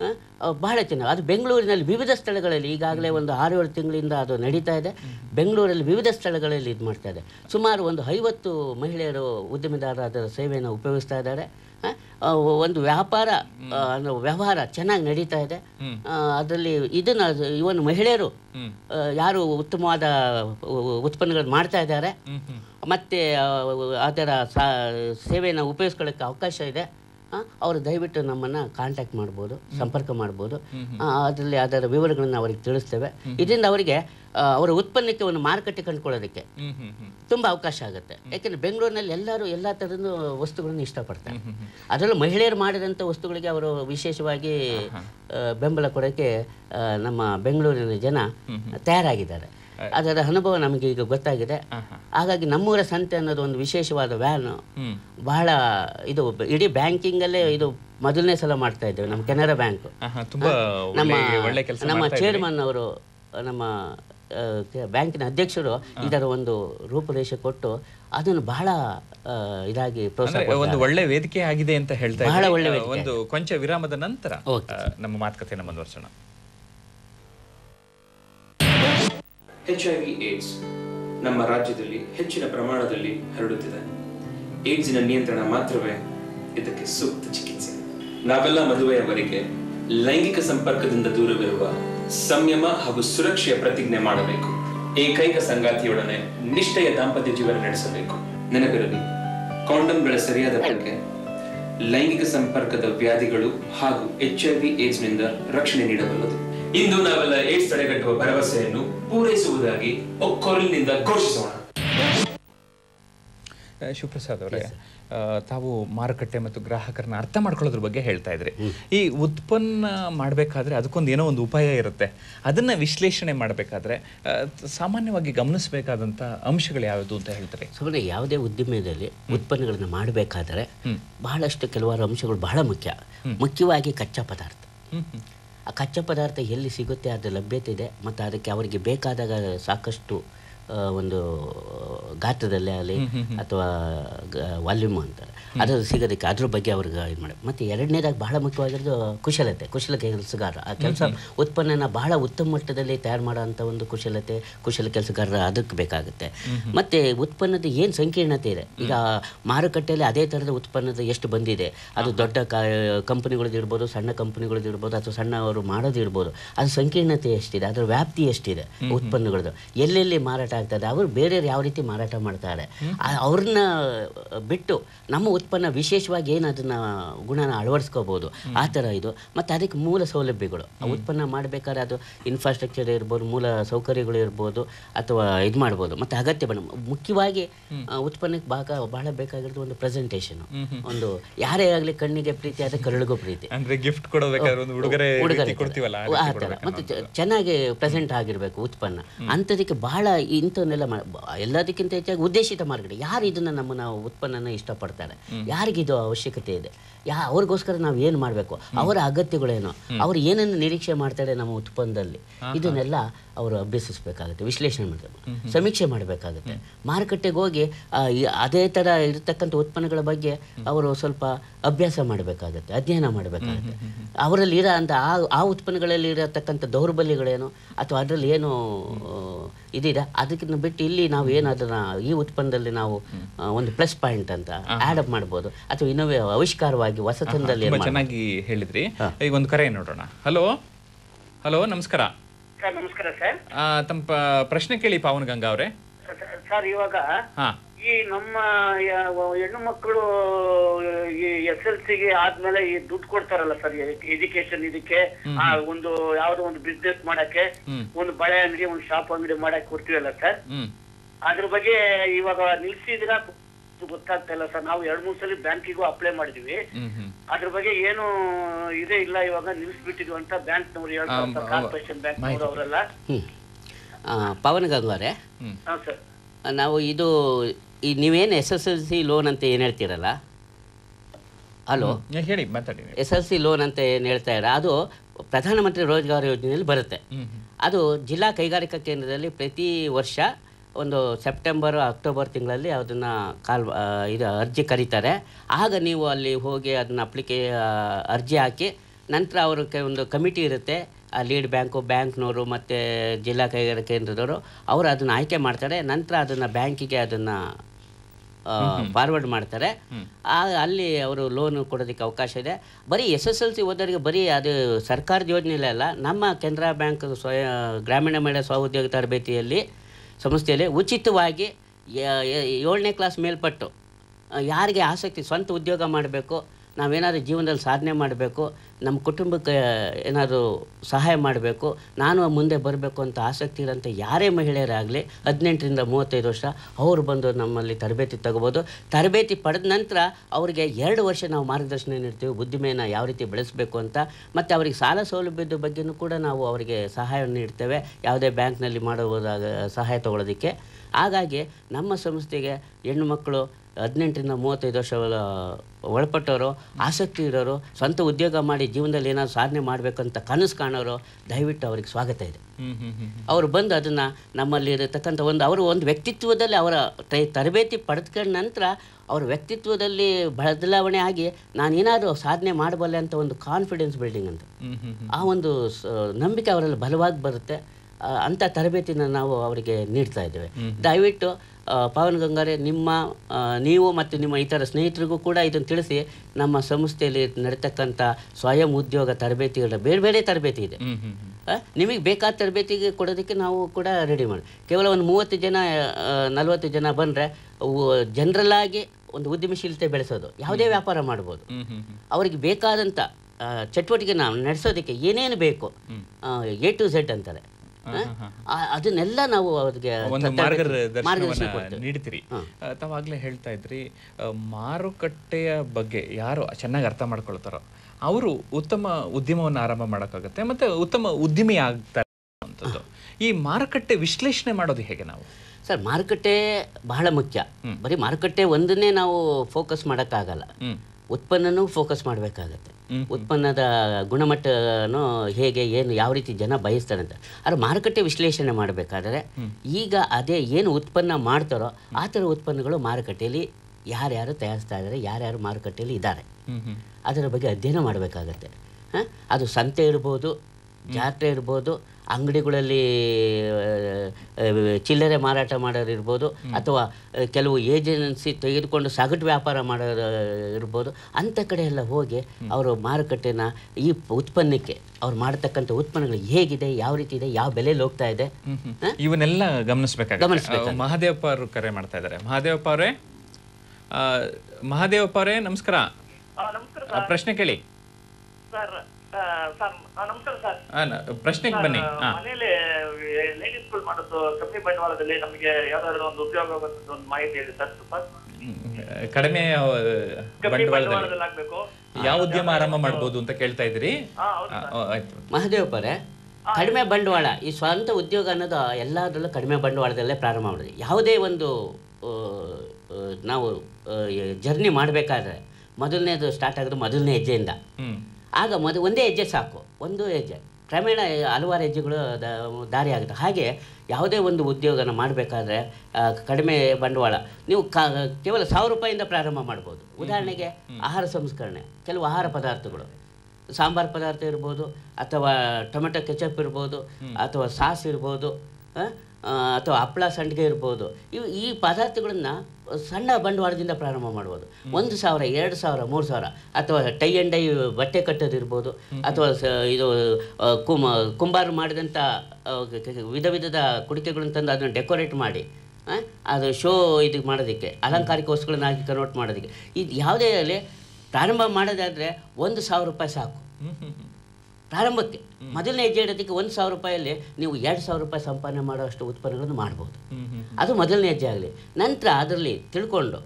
ಬಹಳ ಚೆನ್ನಾಗಿ ಅದು ಬೆಂಗಳೂರಿನಲ್ಲಿ ವಿವಿಧ ಸ್ಥಳಗಳಲ್ಲಿ ಈಗಾಗಲೇ ಒಂದು ಆರು ಏಳು ತಿಂಗಳಿಂದ ಅದು ನಡೀತಾ ಇದೆ ಬೆಂಗಳೂರಲ್ಲಿ ವಿವಿಧ ಸ್ಥಳಗಳಲ್ಲಿ ಇದು ಮಾಡ್ತಾ ಇದೆ ಸುಮಾರು ಒಂದು ಐವತ್ತು ಮಹಿಳೆಯರು ಉದ್ಯಮಿದಾರರ ಅದರ ಸೇವೆಯನ್ನು ಉಪಯೋಗಿಸ್ತಾ ಇದ್ದಾರೆ ಆ, ಆ, ಒಂದು ವ್ಯಾಪಾರ ಆ, ಅನ್ನೋ ವ್ಯವಹಾರ ಚೆನ್ನಾಗಿ ನಡೀತಾ ಇದೆ ಅದರಲ್ಲಿ ಇದನ್ನ ಇವನ್ ಮಹಿಳೆಯರು ಆ, ಯಾರು ಉತ್ತಮವಾದ ಉ- ಉತ್ಪನ್ನಗಳು ಮಾಡ್ತಾ ಇದ್ದಾರೆ ಮತ್ತೆ ಆ, ಅದರ ಸಾ ಸೇವೆಯನ್ನು ಉಪಯೋಗಿಸ್ಕೊಳ್ಳೋಕ್ಕೆ ಅವಕಾಶ ಇದೆ ಆ, ಅವರು ದಯವಿಟ್ಟು ನಮ್ಮನ್ನು ಕಾಂಟ್ಯಾಕ್ಟ್ ಮಾಡ್ಬೋದು ಸಂಪರ್ಕ ಮಾಡ್ಬೋದು ಅದರಲ್ಲಿ ಅದರ ವಿವರಗಳನ್ನು ಅವರಿಗೆ ತಿಳಿಸ್ತೇವೆ ಇದರಿಂದ ಅವರಿಗೆ ಆ, ಅವರ ಉತ್ಪನ್ನಕ್ಕೆ ಒಂದು ಮಾರುಕಟ್ಟೆ ಕಂಡುಕೊಳ್ಳೋದಕ್ಕೆ ಹ್ಮ್ ಹ್ಮ್ ಹ್ಮ್ ತುಂಬ ಅವಕಾಶ ಆಗುತ್ತೆ ಯಾಕೆಂದರೆ ಬೆಂಗಳೂರಿನಲ್ಲಿ ಎಲ್ಲರೂ ಎಲ್ಲ ಥರದ ವಸ್ತುಗಳನ್ನು ಇಷ್ಟಪಡ್ತಾರೆ ಅದರಲ್ಲೂ ಮಹಿಳೆಯರು ಮಾಡಿದಂಥ ವಸ್ತುಗಳಿಗೆ ಅವರು ವಿಶೇಷವಾಗಿ ಆ, ಬೆಂಬಲ ಕೊಡೋಕ್ಕೆ ಆ, ನಮ್ಮ ಬೆಂಗಳೂರಿನ ಜನ ತಯಾರಾಗಿದ್ದಾರೆ ಅದರ ಅನುಭವ ನಮಗೆ ಈಗ ಗೊತ್ತಾಗಿದೆ ಹಾಗಾಗಿ ನಮ್ಮೂರ ಸಂತೆ ಅನ್ನೋದು ಒಂದು ವಿಶೇಷವಾದ ವ್ಯಾನ್ ಹ್ಮ್ ಬಹಳ ಇದು ಇಡೀ ಬ್ಯಾಂಕಿಂಗಲ್ಲೇ ಇದು ಮೊದಲನೇ ಸಲ ಮಾಡ್ತಾ ಇದ್ದೇವೆ ನಮ್ಮ ಕೆನರಾ ಬ್ಯಾಂಕ್ ಆಹಾ, ತುಂಬಾ ನಮ್ಮ ಒಳ್ಳೆ ಒಳ್ಳೆ ಕೆಲಸ ನಮ್ಮ ಚೇರ್ಮನ್ ಅವರು ನಮ್ಮ ಆ, ಕೆ- ಬ್ಯಾಂಕಿನ ಅಧ್ಯಕ್ಷರು ಇದರ ಒಂದು ರೂಪುರೇಷೆ ಕೊಟ್ಟು ಅದನ್ನು ಬಹಳ ಆ, ಇದಾಗಿ ಪ್ರೋತ್ಸಾಹ ಅಂದ್ರೆ ಒಂದು ಒಳ್ಳೆ ವೇದಿಕೆ ಆಗಿದೆ ಅಂತ ಹೇಳ್ತಾ ಬಹಳ ಇದ್ದೀರಿ. ಒಳ್ಳೆ ಆ, ವೇದಿಕೆ ಒಂದು ಕೊಂಚ ವಿರಾಮದ ನಂತರ ಓಕೆ. ಆ, ನಮ್ಮ ಮಾತುಕತೆಯನ್ನು ಮುಂದುವರ್ಸೋಣ ಎಚ್ ಐ ವಿ ಏಡ್ಸ್ ನಮ್ಮ ರಾಜ್ಯದಲ್ಲಿ ಹೆಚ್ಚಿನ ಪ್ರಮಾಣದಲ್ಲಿ ಹರಡುತ್ತಿದೆ ಏಡ್ಸ್ನ ನಿಯಂತ್ರಣ ಮಾತ್ರವೇ ಇದಕ್ಕೆ ಸೂಕ್ತ ಚಿಕಿತ್ಸೆ ನಾವೆಲ್ಲ ಮದುವೆಯವರೆಗೆ ಲೈಂಗಿಕ ಸಂಪರ್ಕದಿಂದ ದೂರವಿರುವ ಸಂಯಮ ಹಾಗೂ ಸುರಕ್ಷೆಯ ಪ್ರತಿಜ್ಞೆ ಮಾಡಬೇಕು ಏಕೈಕ ಸಂಗಾತಿಯೊಡನೆ ನಿಷ್ಠೆಯ ದಾಂಪತ್ಯ ಜೀವನ ನಡೆಸಬೇಕು ನೆನಪಿರಲಿ ಕಾಂಡಮ್ಗಳ ಸರಿಯಾದ ಬಳಕೆ ಲೈಂಗಿಕ ಸಂಪರ್ಕದ ವ್ಯಾಧಿಗಳು ಹಾಗೂ ಎಚ್ ಐ ವಿ ಏಡ್ಸ್ ನಿಂದ ರಕ್ಷಣೆ ನೀಡಬಲ್ಲದು ಇಂದು ನಾವೆಲ್ಲ ಏಡ್ಸ್ ತಡೆಗಟ್ಟುವ ಭರವಸೆಯನ್ನು ಪೂರೈಸುವುದಾಗಿ ಒಕ್ಕೊರಲಿನಿಂದ ಘೋಷಿಸೋಣ ಆ, ಶಿವಪ್ರಸಾದ್ ಅವರೇ ಆ, ತಾವು ಮಾರುಕಟ್ಟೆ ಮತ್ತು ಗ್ರಾಹಕರನ್ನ ಅರ್ಥ ಮಾಡ್ಕೊಳ್ಳೋದ್ರ ಬಗ್ಗೆ ಹೇಳ್ತಾ ಇದ್ರಿ ಈ ಉತ್ಪನ್ನ ಮಾಡಬೇಕಾದ್ರೆ ಅದಕ್ಕೊಂದು ಏನೋ ಒಂದು ಉಪಾಯ ಇರುತ್ತೆ ಅದನ್ನ ವಿಶ್ಲೇಷಣೆ ಮಾಡಬೇಕಾದ್ರೆ ಸಾಮಾನ್ಯವಾಗಿ ಗಮನಿಸಬೇಕಾದಂಥ ಅಂಶಗಳು ಯಾವುದು ಅಂತ ಹೇಳ್ತಾರೆ ಸುಮ್ಮನೆ ಯಾವುದೇ ಉದ್ದಿಮೆಯಲ್ಲಿ ಉತ್ಪನ್ನಗಳನ್ನು ಮಾಡಬೇಕಾದರೆ ಬಹಳಷ್ಟು ಕೆಲವಾರು ಅಂಶಗಳು ಬಹಳ ಮುಖ್ಯ ಮುಖ್ಯವಾಗಿ ಕಚ್ಚಾ ಪದಾರ್ಥ ಆ ಕಚ್ಚಾ ಪದಾರ್ಥ ಎಲ್ಲಿ ಸಿಗುತ್ತೆ ಅದು ಲಭ್ಯತೆ ಇದೆ ಮತ್ತು ಅದಕ್ಕೆ ಅವರಿಗೆ ಬೇಕಾದಾಗ ಸಾಕಷ್ಟು ಆ, ಒಂದು ಗಾತ್ರದಲ್ಲಿ ಆಗಲಿ ಅಥವಾ ವಾಲ್ಯೂಮ್ ಅಂತಾರೆ ಅದು ಸಿಗೋದಕ್ಕೆ ಅದ್ರ ಬಗ್ಗೆ ಅವ್ರಿಗೆ ಇದು ಮಾಡಿ ಮತ್ತು ಎರಡನೇದಾಗಿ ಬಹಳ ಮುಖ್ಯವಾಗಿರೋದು ಕುಶಲತೆ ಕುಶಲ ಕೆಲಸಗಾರ ಆ ಕೆಲಸ ಉತ್ಪನ್ನನ ಬಹಳ ಉತ್ತಮ ಮಟ್ಟದಲ್ಲಿ ತಯಾರು ಮಾಡೋಂಥ ಒಂದು ಕುಶಲತೆ ಕುಶಲ ಕೆಲಸಗಾರರ ಅದಕ್ಕೆ ಬೇಕಾಗುತ್ತೆ ಮತ್ತು ಉತ್ಪನ್ನದ ಏನು ಸಂಕೀರ್ಣತೆ ಇದೆ ಈಗ ಮಾರುಕಟ್ಟೆಯಲ್ಲಿ ಅದೇ ಥರದ ಉತ್ಪನ್ನದ ಎಷ್ಟು ಬಂದಿದೆ ಅದು ದೊಡ್ಡ ಕಂಪನಿಗಳದ್ದು ಇರ್ಬೋದು ಸಣ್ಣ ಕಂಪನಿಗಳದ್ದು ಇರ್ಬೋದು ಅಥವಾ ಸಣ್ಣವರು ಮಾಡೋದು ಇರ್ಬೋದು ಅದು ಸಂಕೀರ್ಣತೆ ಎಷ್ಟಿದೆ ಅದರ ವ್ಯಾಪ್ತಿ ಎಷ್ಟಿದೆ ಉತ್ಪನ್ನಗಳದ್ದು ಎಲ್ಲೆಲ್ಲಿ ಮಾರಾಟ ಆಗ್ತದೆ ಅವರು ಬೇರೆಯವ್ರು ಯಾವ ರೀತಿ ಮಾರಾಟ ಮಾಡ್ತಾರೆ ಆ- ಅವ್ರನ್ನ ಬಿಟ್ಟು ನಮ್ಮ ಉತ್ಪನ್ನ ವಿಶೇಷವಾಗಿ ಏನು ಅದನ್ನ ಗುಣನ ಅಳವಡಿಸ್ಕೋಬೋದು ಆ ಥರ ಇದು ಮತ್ತು ಅದಕ್ಕೆ ಮೂಲ ಸೌಲಭ್ಯಗಳು ಆ ಉತ್ಪನ್ನ ಮಾಡಬೇಕಾದ್ರೆ ಅದು ಇನ್ಫ್ರಾಸ್ಟ್ರಕ್ಚರ್ ಇರ್ಬೋದು ಮೂಲ ಸೌಕರ್ಯಗಳು ಇರ್ಬೋದು ಅಥವಾ ಇದು ಮಾಡ್ಬೋದು ಮತ್ತು ಅಗತ್ಯ ಬಣ್ಣ ಮುಖ್ಯವಾಗಿ ಆ, ಉತ್ಪನ್ನಕ್ಕೆ ಭಾಗ ಬಹಳ ಬೇಕಾಗಿರೋದು ಒಂದು ಪ್ರೆಸೆಂಟೇಷನ್ ಒಂದು ಯಾರೇ ಆಗಲಿ ಕಣ್ಣಿಗೆ ಪ್ರೀತಿ ಆದ ಕರಳಿಗೂ ಪ್ರೀತಿ ಅಂದ್ರೆ ಗಿಫ್ಟ್ ಕೊಡಬೇಕಾದ್ರೆ ಒಂದು ಉಡುಗೊರೆ ಉಡುಗೊರೆ ರೀತಿ ಕೊಡ್ತೀವಲ್ಲ ಆ ಆ ರೀತಿ ಥರ ಕೊಡ್ಬೇಕು ಮತ್ತು ಚ- ಚೆನ್ನಾಗಿ ಪ್ರೆಸೆಂಟ್ ಆಗಿರಬೇಕು ಉತ್ಪನ್ನ ಅಂಥದಕ್ಕೆ ಬಹಳ ಇಂಥವನ್ನೆಲ್ಲ ಮಾ- ಬ- ಎಲ್ಲದಕ್ಕಿಂತ ಹೆಚ್ಚಾಗಿ ಉದ್ದೇಶಿತ ಮಾರ್ಕೆಟ್ ಯಾರು ಇದನ್ನ ನಮ್ಮ ನಾವು ಉತ್ಪನ್ನನ ಇಷ್ಟಪಡ್ತಾರೆ ಯಾರಿಗಿದು ಅವಶ್ಯಕತೆ ಇದೆ ಯಾ ಅವ್ರಿಗೋಸ್ಕರ ನಾವು ಏನು ಮಾಡಬೇಕು ಅವರ ಅಗತ್ಯಗಳೇನು ಅವ್ರು ಏನನ್ನು ನಿರೀಕ್ಷೆ ಮಾಡ್ತಾರೆ ನಮ್ಮ ಉತ್ಪನ್ನದಲ್ಲಿ ಇದನ್ನೆಲ್ಲ ಅವರು ಅಭ್ಯಸಿಸಬೇಕಾಗುತ್ತೆ ವಿಶ್ಲೇಷಣೆ ಮಾಡಬೇಕು ಸಮೀಕ್ಷೆ ಮಾಡಬೇಕಾಗುತ್ತೆ ಮಾರುಕಟ್ಟೆಗೆ ಹೋಗಿ ಆ, ಈ- ಅದೇ ಥರ ಇರತಕ್ಕಂಥ ಉತ್ಪನ್ನಗಳ ಬಗ್ಗೆ ಅವರು ಸ್ವಲ್ಪ ಅಭ್ಯಾಸ ಮಾಡಬೇಕಾಗುತ್ತೆ ಅಧ್ಯಯನ ಮಾಡಬೇಕಾಗುತ್ತೆ ಅವರಲ್ಲಿ ಇರೋ ಅಂತ ಆ ಆ ಉತ್ಪನ್ನಗಳಲ್ಲಿ ಇರತಕ್ಕಂಥ ದೌರ್ಬಲ್ಯಗಳೇನು ಅಥವಾ ಅದರಲ್ಲಿ ಏನು ಆ, ಇದಿದೆ ಅದಕ್ಕಿಂತ ಬಿಟ್ಟು ಇಲ್ಲಿ ನಾವು ಏನು ಅದನ್ನ ಈ ಉತ್ಪನ್ನದಲ್ಲಿ ನಾವು ಆ, ಒಂದು ಪ್ಲಸ್ ಪಾಯಿಂಟ್ ಅಂತ ಆಡ್ ಅಪ್ ಮಾಡ್ಬೋದು ಅಥವಾ ಇನ್ನೊವೇ ಆವಿಷ್ಕಾರವಾಗಿ ಹೊಸತನದಲ್ಲಿ ತುಂಬಾ ಏನ್ ಮಾಡ್ಬೋದು? ಚೆನ್ನಾಗಿ ಹೇಳಿದ್ರಿ ಈಗ ಒಂದು ಕರೆ ನೋಡೋಣ ಹಲೋ ಹಲೋ ನಮಸ್ಕಾರ ಸರ್ ನಮಸ್ಕಾರ ಸರ್ ಆ, ತಮ್ಮ ಪ- ಪ್ರಶ್ನೆ ಕೇಳಿ ಪಾವನ ಗಂಗಾ ಅವರೇ ಸ- ಸರ್ ಇವಾಗ ಹಾ ಈ ನಮ್ಮ ಯ- ಹೆಣ್ಣು ಮಕ್ಕಳು ಈ ಎಸ್ ಎಲ್ ಸಿಗೆ ಆದ್ಮೇಲೆ ಈ ದುಡ್ಡು ಕೊಡ್ತಾರಲ್ಲ ಸರ್ ಎಜುಕೇಶನ್ ಇದಕ್ಕೆ ಆ ಒಂದು ಯಾವ್ದೋ ಒಂದು ಬಿಸ್ನೆಸ್ ಮಾಡಕ್ಕೆ ಒಂದು ಬಳೆ ಅಂಗಡಿ ಒಂದು ಶಾಪ್ ಅಂಗಡಿ ಮಾಡಕ್ ಕೊಡ್ತೀವಲ್ಲ ಸರ್ ಹ್ಮ್ ಅದ್ರ ಬಗ್ಗೆ ಇವಾಗ ನಿಲ್ಸಿದಿರಾ ಗೊತ್ತಾಗ್ತಾ ಇಲ್ಲ ಸರ್ ನಾವು ಎರಡ್ ಮೂರ್ ಸಲ ಬ್ಯಾಂಕಿಗೂ ಅಪ್ಲೈ ಮಾಡಿದ್ವಿ ಹ್ಮ್ ಹ್ಮ್ ಅದ್ರ ಬಗ್ಗೆ ಏನು ಇದೇ ಇಲ್ಲ ಇವಾಗ ನಿಲ್ಸ್ಬಿಟ್ಟಿದ್ವಿ ಅಂತ ಬ್ಯಾಂಕ್ನವ್ರು ಹೇಳ್ತಾರೆ ಸರ್ ಕಾರ್ಪೊರೇಷನ್ ಬ್ಯಾಂಕ್ನವ್ರು ಅವರೆಲ್ಲ ಹ್ಮ್ ಆ, ಪವನ್ ಗಂಗೋರೆ ಹ್ಮ್ ಹಾ ಸರ್ ನಾವು ಇದು ಈ ನೀವೇನು S S L C loan ಅಂತ ಏನು ಹೇಳ್ತೀರಲ್ಲ ಹಲೋ ಏ, ಹೇಳಿ ಮಾತಾಡಿ ನೀವು. ಎಸ್ ಎಲ್ ಸಿ ಲೋನ್ ಅಂತ ಏನು ಹೇಳ್ತಾ ಇರ ಅದು ಪ್ರಧಾನಮಂತ್ರಿ ರೋಜ್ಗಾರ್ ಯೋಜನೆಯಲ್ಲಿ ಬರುತ್ತೆ ಹ್ಮ್ ಅದು ಜಿಲ್ಲಾ ಕೈಗಾರಿಕಾ ಕೇಂದ್ರದಲ್ಲಿ ಪ್ರತಿ ವರ್ಷ ಒಂದು ಸೆಪ್ಟೆಂಬರ್ ಅಕ್ಟೋಬರ್ ತಿಂಗಳಲ್ಲಿ ಅದನ್ನು ಕಾಲ್ ಆ, ಇದು ಅರ್ಜಿ ಕರೀತಾರೆ ಆಗ ನೀವು ಅಲ್ಲಿ ಹೋಗಿ ಅದನ್ನ ಅಪ್ಲಿಕೇ ಅರ್ಜಿ ಹಾಕಿ ನಂತರ ಅವ್ರಿಗೆ ಒಂದು ಕಮಿಟಿ ಇರುತ್ತೆ ಆ ಲೀಡ್ ಬ್ಯಾಂಕು ಬ್ಯಾಂಕ್ನವರು ಮತ್ತು ಜಿಲ್ಲಾ ಕೈಗಾರಿಕಾ ಕೇಂದ್ರದವರು ಅವರು ಅದನ್ನು ಆಯ್ಕೆ ಮಾಡ್ತಾರೆ ನಂತರ ಅದನ್ನು ಬ್ಯಾಂಕಿಗೆ ಅದನ್ನು ಫಾರ್ವರ್ಡ್ ಮಾಡ್ತಾರೆ ಆ ಅಲ್ಲಿ ಅವರು ಲೋನ್ ಕೊಡೋದಕ್ಕೆ ಅವಕಾಶ ಇದೆ ಬರೀ ಎಸ್ ಎಸ್ ಎಲ್ ಸಿ ಓದೋರಿಗೆ ಬರೀ ಅದು ಸರ್ಕಾರದ ಯೋಜನೆಯಲ್ಲೇ ಅಲ್ಲ ನಮ್ಮ ಕೆನರಾ ಬ್ಯಾಂಕ್ ಸ್ವಯ ಗ್ರಾಮೀಣ ಮಹಿಳಾ ಸ್ವಉದ್ಯೋಗ ತರಬೇತಿಯಲ್ಲಿ ಸಂಸ್ಥೆಯಲ್ಲಿ ಉಚಿತವಾಗಿ ಯ- ಯ- ಏಳನೇ ಕ್ಲಾಸ್ ಮೇಲ್ಪಟ್ಟು ಆ, ಯಾರಿಗೆ ಆಸಕ್ತಿ ಸ್ವಂತ ಉದ್ಯೋಗ ಮಾಡಬೇಕು ನಾವೇನಾದರೂ ಜೀವನದಲ್ಲಿ ಸಾಧನೆ ಮಾಡಬೇಕು ನಮ್ಮ ಕುಟುಂಬಕ್ಕೆ ಏನಾದರೂ ಸಹಾಯ ಮಾಡಬೇಕು ನಾನು ಮುಂದೆ ಬರಬೇಕು ಅಂತ ಆಸಕ್ತಿ ಇರೋಂಥ ಯಾರೇ ಮಹಿಳೆಯರಾಗಲಿ ಹದಿನೆಂಟರಿಂದ ಮೂವತ್ತೈದು ವರ್ಷ ಅವರು ಬಂದು ನಮ್ಮಲ್ಲಿ ತರಬೇತಿ ತಗೋಬೋದು ತರಬೇತಿ ಪಡೆದ ನಂತರ ಅವರಿಗೆ ಎರಡು ವರ್ಷ ನಾವು ಮಾರ್ಗದರ್ಶನ ನೀಡ್ತೀವಿ ಬುದ್ಧಿಮೆಯನ್ನು ಯಾವ ರೀತಿ ಬೆಳೆಸಬೇಕು ಅಂತ ಮತ್ತು ಅವರಿಗೆ ಸಾಲ ಸೌಲಭ್ಯದ ಬಗ್ಗೆನೂ ಕೂಡ ನಾವು ಅವರಿಗೆ ಸಹಾಯವನ್ನು ನೀಡ್ತೇವೆ ಯಾವುದೇ ಬ್ಯಾಂಕ್ನಲ್ಲಿ ಮಾಡುವುದಾಗ ಸಹಾಯ ತಗೊಳ್ಳೋದಕ್ಕೆ ಹಾಗಾಗಿ ನಮ್ಮ ಸಂಸ್ಥೆಗೆ ಹೆಣ್ಣು ಮಕ್ಕಳು ಹದಿನೆಂಟರಿಂದ ಮೂವತ್ತೈದು ವರ್ಷ ಒಳಪಟ್ಟವರು ಆಸಕ್ತಿ ಇರೋರು ಸ್ವಂತ ಉದ್ಯೋಗ ಮಾಡಿ ಜೀವನದಲ್ಲಿ ಏನಾದ್ರು ಸಾಧನೆ ಮಾಡಬೇಕಂತ ಕನಸು ಕಾಣೋರು ದಯವಿಟ್ಟು ಅವ್ರಿಗೆ ಸ್ವಾಗತ ಇದೆ ಹ್ಮ್ ಹ್ಮ್ ಹ್ಮ್ ಅವರು ಬಂದು ಅದನ್ನು ನಮ್ಮಲ್ಲಿ ಇರತಕ್ಕಂಥ ಒಂದು ಅವರು ಒಂದು ವ್ಯಕ್ತಿತ್ವದಲ್ಲಿ ಅವರ ತ- ತರಬೇತಿ ಪಡೆದ್ಕೊಂಡ ನಂತರ ಅವ್ರ ವ್ಯಕ್ತಿತ್ವದಲ್ಲಿ ಬದಲಾವಣೆ ಆಗಿ ನಾನೇನಾದರೂ ಸಾಧನೆ ಮಾಡಬಲ್ಲೆ ಅಂತ ಒಂದು ಕಾನ್ಫಿಡೆನ್ಸ್ ಬಿಲ್ಡಿಂಗ್ ಅಂತ ಹ್ಮ್ ಹ್ಮ್ ಹ್ಮ್ ಆ ಒಂದು ಸ- ನಂಬಿಕೆ ಅವರಲ್ಲಿ ಬಲವಾಗಿ ಬರುತ್ತೆ ಆ, ಅಂಥ ತರಬೇತಿನ ನಾವು ಅವರಿಗೆ ನೀಡ್ತಾ ಇದ್ದೇವೆ ದಯವಿಟ್ಟು ಆ, ಪವನ್ ಗಂಗಾರೆ ನಿಮ್ಮ ಆ, ನೀವು ಮತ್ತು ನಿಮ್ಮ ಇತರ ಸ್ನೇಹಿತರಿಗೂ ಕೂಡ ಇದನ್ನು ತಿಳಿಸಿ ನಮ್ಮ ಸಂಸ್ಥೆಯಲ್ಲಿ ನಡೀತಕ್ಕಂಥ ಸ್ವಯಂ ಉದ್ಯೋಗ ತರಬೇತಿಗಳ ಬೇರೆ ಬೇರೆ ತರಬೇತಿ ಇದೆ ಹ್ಮ್ ಹ್ಮ್ ಹ್ಮ್. ಆ, ನಿಮಗೆ ಬೇಕಾದ ತರಬೇತಿಗೆ ಕೊಡೋದಕ್ಕೆ ನಾವು ಕೂಡ ರೆಡಿ ಮಾಡಿ ಕೇವಲ ಒಂದು ಮೂವತ್ತು ಜನ ಆ, ನಲವತ್ತು ಜನ ಬಂದರೆ ಜನರಲ್ ಆಗಿ ಒಂದು ಉದ್ಯಮಶೀಲತೆ ಬೆಳೆಸೋದು ಯಾವುದೇ ವ್ಯಾಪಾರ ಮಾಡ್ಬೋದು ಹ್ಮ್ ಹ್ಮ್ ಹ್ಮ್. ಅವರಿಗೆ ಬೇಕಾದಂಥ ಆ, ಚಟುವಟಿಕೆ ನಾವು ನಡೆಸೋದಕ್ಕೆ ಏನೇನು ಬೇಕು ಎ ಟು ಝೆಡ್ ಅಂತಾರೆ ಆ, ಆ, ಅದನ್ನೆಲ್ಲ ನಾವು ಅವ್ರಿಗೆ ಒಂದು ತರಬೇತಿ- ಮಾರ್ಗದರ್ಶನ ಮಾರ್ಗದರ್ಶನ ಕೊಡ್ತೇವೆ ನೀಡ್ತೀರಿ ಆ, ತಾವಾಗ್ಲೇ ಹೇಳ್ತಾ ಇದ್ರಿ ಆ, ಮಾರುಕಟ್ಟೆಯ ಬಗ್ಗೆ ಯಾರು ಚೆನ್ನಾಗಿ ಅರ್ಥ ಮಾಡ್ಕೊಳ್ತಾರೋ ಅವರು ಉತ್ತಮ ಉದ್ಯಮವನ್ನು ಆರಂಭ ಮಾಡೋಕ್ಕಾಗತ್ತೆ ಮತ್ತೆ ಉತ್ತಮ ಉದ್ಯಮಿ ಆಗ್ತಾರೆ ಅನ್ನುವಂಥದ್ದು. ಈ ಮಾರುಕಟ್ಟೆ ವಿಶ್ಲೇಷಣೆ ಮಾಡೋದು ಹೇಗೆ ನಾವು ಸರ್ ಮಾರುಕಟ್ಟೆ ಬಹಳ ಮುಖ್ಯ ಬರೀ ಮಾರುಕಟ್ಟೆ ಒಂದನ್ನೇ ನಾವು ಫೋಕಸ್ ಮಾಡೋಕ್ಕಾಗಲ್ಲ ಹ್ಮ್ ಉತ್ಪನ್ನನೂ ಫೋಕಸ್ ಮಾಡಬೇಕಾಗತ್ತೆ ಉತ್ಪನ್ನದ ಗುಣಮಟ್ಟನು ಹೇಗೆ ಏನು ಯಾವ ರೀತಿ ಜನ ಬಯಸ್ತಾರೆ ಅಂತ ಆದರೆ ಮಾರುಕಟ್ಟೆ ವಿಶ್ಲೇಷಣೆ ಮಾಡಬೇಕಾದ್ರೆ ಈಗ ಅದೇ ಏನು ಉತ್ಪನ್ನ ಮಾಡ್ತಾರೋ ಆ ಥರ ಉತ್ಪನ್ನಗಳು ಮಾರುಕಟ್ಟೆಯಲ್ಲಿ ಯಾರ್ಯಾರು ತಯಾರಿಸ್ತಾ ಇದ್ದಾರೆ ಯಾರ್ಯಾರು ಮಾರುಕಟ್ಟೆಯಲ್ಲಿ ಇದ್ದಾರೆ ಹ್ಮ್ ಹ್ಮ್ ಅದರ ಬಗ್ಗೆ ಅಧ್ಯಯನ ಮಾಡಬೇಕಾಗತ್ತೆ ಹಾಂ ಅದು ಸಂತೆ ಇರ್ಬೋದು ಜಾತ್ರೆ ಇರ್ಬೋದು ಅಂಗಡಿಗಳಲ್ಲಿ ಆ, ಆ, ಚಿಲ್ಲರೆ ಮಾರಾಟ ಮಾಡೋರು ಇರ್ಬೋದು ಅಥವಾ ಆ, ಕೆಲವು ಏಜೆನ್ಸಿ ತೆಗೆದುಕೊಂಡು ಸಗಟು ವ್ಯಾಪಾರ ಮಾಡೋರು ಇರ್ಬೋದು ಅಂಥ ಕಡೆ ಎಲ್ಲ ಹೋಗಿ ಅವರು ಮಾರುಕಟ್ಟೆನ ಈ ಉತ್ಪನ್ನಕ್ಕೆ ಅವ್ರು ಮಾಡತಕ್ಕಂಥ ಉತ್ಪನ್ನಗಳು ಹೇಗಿದೆ ಯಾವ ರೀತಿ ಇದೆ ಯಾವ ಬೆಲೆಯಲ್ಲಿ ಹೋಗ್ತಾ ಇದೆ ಹ? ಇವನ್ನೆಲ್ಲ ಗಮನಿಸಬೇಕಾಗುತ್ತೆ ಗಮನಿಸ್ಬೇಕಾಗುತ್ತೆ. ಮಹಾದೇವಪ್ಪ ಅವರು ಕರೆ ಮಾಡ್ತಾ ಇದ್ದಾರೆ ಮಹಾದೇವಪ್ಪ ಅವರೇ ಆ, ಮಹಾದೇವಪ್ಪ ಅವರೇ ನಮಸ್ಕಾರ ನಮಸ್ಕಾರ ಆ, ಪ್ರಶ್ನೆ ಕೇಳಿ ಸರ್ ಸರ್ ನಮಸ್ಕಾರ ಸರ್ ಆ, ನ- ಪ್ರಶ್ನೆಗೆ ಬನ್ನಿ ಹಾ ಮನೆಯಲ್ಲಿ ಲೇಡೀಸ್ಗಳು ಮಾಡೋದು ಕಮ್ಮಿ ಬಂಡವಾಳದಲ್ಲಿ ನಮಗೆ ಯಾವ್ದಾದ್ರು ಒಂದು ಉಪಯೋಗ ಆಗುವಂಥದ್ದು ಒಂದು ಮಾಹಿತಿ ಹೇಳಿ ಸರ್ ಸ್ವಲ್ಪ ಹ್ಮ್. ಕಡಿಮೆ ಆ, ಕಮ್ಮಿ ಬಂಡವಾಳದಲ್ಲಿ ಬಂಡವಾಳದಲ್ಲಿ ಆಗ್ಬೇಕು ಯಾವ ಉದ್ಯಮ ಆರಂಭ ಮಾಡ್ಬೋದು ಅಂತ ಕೇಳ್ತಾ ಇದ್ದೀರಿ ಹಾ ಹೌದು ಆ, ಆ, ಆಯ್ತು ಮಹದೇವಪ್ಪರೇ ಕಡಿಮೆ ಬಂಡವಾಳ ಈ ಸ್ವಂತ ಉದ್ಯೋಗ ಅನ್ನೋದು ಎಲ್ಲದರಲ್ಲೂ ಕಡಿಮೆ ಬಂಡವಾಳದಲ್ಲೇ ಪ್ರಾರಂಭ ಮಾಡೋದು ಯಾವುದೇ ಒಂದು ಆ, ಆ, ನಾವು ಜರ್ನಿ ಮಾಡಬೇಕಾದ್ರೆ ಮೊದಲನೇದು ಸ್ಟಾರ್ಟ್ ಆಗೋದು ಮೊದಲನೇ ಹೆಜ್ಜೆಯಿಂದ ಹ್ಮ್ ಆಗ ಮೊದಲು ಒಂದೇ ಹೆಜ್ಜೆ ಸಾಕು ಒಂದು ಹೆಜ್ಜೆ ಕ್ರಮೇಣ ಹಲವಾರು ಹೆಜ್ಜೆಗಳು ದ- ದಾರಿ ಆಗುತ್ತೆ ಹಾಗೆ ಯಾವುದೇ ಒಂದು ಉದ್ಯೋಗನ ಮಾಡಬೇಕಾದ್ರೆ ಕಡಿಮೆ ಬಂಡವಾಳ ನೀವು ಕಾ ಕೇವಲ ಸಾವಿರ ರೂಪಾಯಿಂದ ಪ್ರಾರಂಭ ಮಾಡ್ಬೋದು ಉದಾಹರಣೆಗೆ ಆಹಾರ ಸಂಸ್ಕರಣೆ ಕೆಲವು ಆಹಾರ ಪದಾರ್ಥಗಳು ಸಾಂಬಾರು ಪದಾರ್ಥ ಇರ್ಬೋದು ಅಥವಾ ಟೊಮೆಟೊ ಕೆಚಪ್ ಇರ್ಬೋದು ಅಥವಾ ಸಾಸ್ ಇರ್ಬೋದು ಆ, ಆ, ಅಥವಾ ಹಪ್ಪಳ ಸಂಡಿಗೆ ಇರ್ಬೋದು ಇವು ಈ ಪದಾರ್ಥಗಳನ್ನ ಸಣ್ಣ ಬಂಡವಾಳದಿಂದ ಪ್ರಾರಂಭ ಮಾಡ್ಬೋದು ಒಂದು ಸಾವಿರ ಎರಡು ಸಾವಿರ ಮೂರು ಸಾವಿರ ಅಥವಾ ಟೈ ಆ್ಯಂಡ್ ಡೈ ಬಟ್ಟೆ ಕಟ್ಟೋದಿರ್ಬೋದು ಅಥವಾ ಸ ಇದು ಆ, ಕುಮ ಕುಂಬಾರ ಮಾಡಿದಂಥ ಆ, ಕ- ಕ- ವಿಧ ವಿಧದ ಕುಡಿಕೆಗಳನ್ನ ತಂದು ಅದನ್ನು ಡೆಕೋರೇಟ್ ಮಾಡಿ ಆ, ಅದು ಶೋ ಇದು ಮಾಡೋದಕ್ಕೆ ಅಲಂಕಾರಿಕ ವಸ್ತುಗಳನ್ನ ಹಾಕಿ ಕನ್ವರ್ಟ್ ಮಾಡೋದಕ್ಕೆ ಇದು ಯಾವುದೇ ಆಗಲಿ ಪ್ರಾರಂಭ ಮಾಡೋದಾದರೆ ಒಂದು ಸಾವಿರ ರೂಪಾಯಿ ಸಾಕು ಪ್ರಾರಂಭಕ್ಕೆ ಮೊದಲನೇ ಹೆಜ್ಜೆ ಇಡೋದಕ್ಕೆ ಒಂದು ಸಾವಿರ ರೂಪಾಯಲ್ಲಿ ನೀವು ಎರಡು ಸಾವಿರ ರೂಪಾಯಿ ಸಂಪಾದನೆ ಮಾಡುವಷ್ಟು ಉತ್ಪನ್ನಗಳನ್ನು ಮಾಡ್ಬೋದು ಅದು ಮೊದಲನೇ ಹೆಜ್ಜೆ ಆಗಲಿ ನಂತರ ಅದರಲ್ಲಿ ತಿಳ್ಕೊಂಡು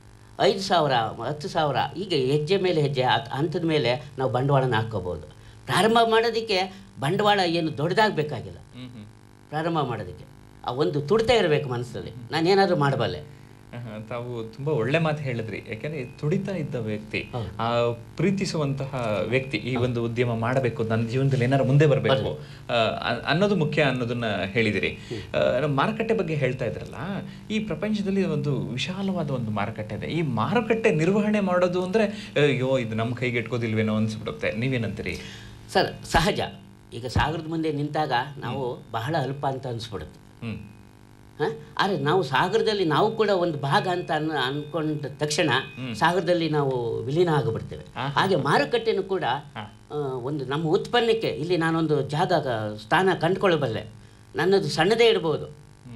ಐದು ಸಾವಿರ ಹತ್ತು ಸಾವಿರ ಹೀಗೆ ಹೆಜ್ಜೆ ಮೇಲೆ ಹೆಜ್ಜೆ ಆ ಹಂತದ ಮೇಲೆ ನಾವು ಬಂಡವಾಳನ ಹಾಕ್ಕೋಬೋದು ಪ್ರಾರಂಭ ಮಾಡೋದಕ್ಕೆ ಬಂಡವಾಳ ಏನು ದೊಡ್ಡದಾಗಬೇಕಾಗಿಲ್ಲ ಪ್ರಾರಂಭ ಮಾಡೋದಕ್ಕೆ ಆ ಒಂದು ತುಡಿತ ಇರಬೇಕು ಮನಸ್ಸಲ್ಲಿ ನಾನು ಏನಾದರೂ ಮಾಡಬಲ್ಲೆ ಆಹಾ, ತಾವು ತುಂಬಾ ಒಳ್ಳೆ ಮಾತು ಹೇಳಿದ್ರಿ ಯಾಕಂದ್ರೆ ತುಡಿತಾ ಇದ್ದ ವ್ಯಕ್ತಿ ಆ ಪ್ರೀತಿಸುವಂತಹ ವ್ಯಕ್ತಿ ಈ ಒಂದು ಉದ್ಯಮ ಮಾಡಬೇಕು ನನ್ನ ಜೀವನದಲ್ಲಿ ಏನಾರು ಮುಂದೆ ಬರಬೇಕು ಅನ್ನೋದು ಮುಖ್ಯ ಅನ್ನೋದನ್ನ ಹೇಳಿದಿರಿ ಆ, ನಮ್ಮ ಮಾರುಕಟ್ಟೆ ಬಗ್ಗೆ ಹೇಳ್ತಾ ಇದ್ರಲ್ಲ ಈ ಪ್ರಪಂಚದಲ್ಲಿ ಒಂದು ವಿಶಾಲವಾದ ಒಂದು ಮಾರುಕಟ್ಟೆ ಇದೆ ಈ ಮಾರುಕಟ್ಟೆ ನಿರ್ವಹಣೆ ಮಾಡೋದು ಅಂದ್ರೆ ಅಯ್ಯೋ ಇದು ನಮ್ಮ ಕೈಗೆ ಇಟ್ಕೋದಿಲ್ವೇನೋ ಅನ್ಸ್ಬಿಡುತ್ತೆ ನೀವೇನಂತೀರಿ ಸರ್ ಸಹಜ ಈಗ ಸಾಗರದ ಮುಂದೆ ನಿಂತಾಗ ನಾವು ಬಹಳ ಅಲ್ಪ ಅಂತ ಅನಿಸ್ಬಿಡುತ್ತೆ ಹ್ಮ್ ಹಾಂ ಆದರೆ ನಾವು ಸಾಗರದಲ್ಲಿ ನಾವು ಕೂಡ ಒಂದು ಭಾಗ ಅಂತ ಅನ್ ಅನ್ಕೊಂಡ ತಕ್ಷಣ ಸಾಗರದಲ್ಲಿ ನಾವು ವಿಲೀನ ಆಗಿಬಿಡ್ತೇವೆ ಹಾಗೆ ಮಾರುಕಟ್ಟೆನೂ ಕೂಡ ಆ, ಒಂದು ನಮ್ಮ ಉತ್ಪನ್ನಕ್ಕೆ ಇಲ್ಲಿ ನಾನೊಂದು ಜಾಗ ಕ- ಸ್ಥಾನ ಕಂಡುಕೊಳ್ಳಬಲ್ಲೆ ನನ್ನದು ಸಣ್ಣದೇ ಇರ್ಬೋದು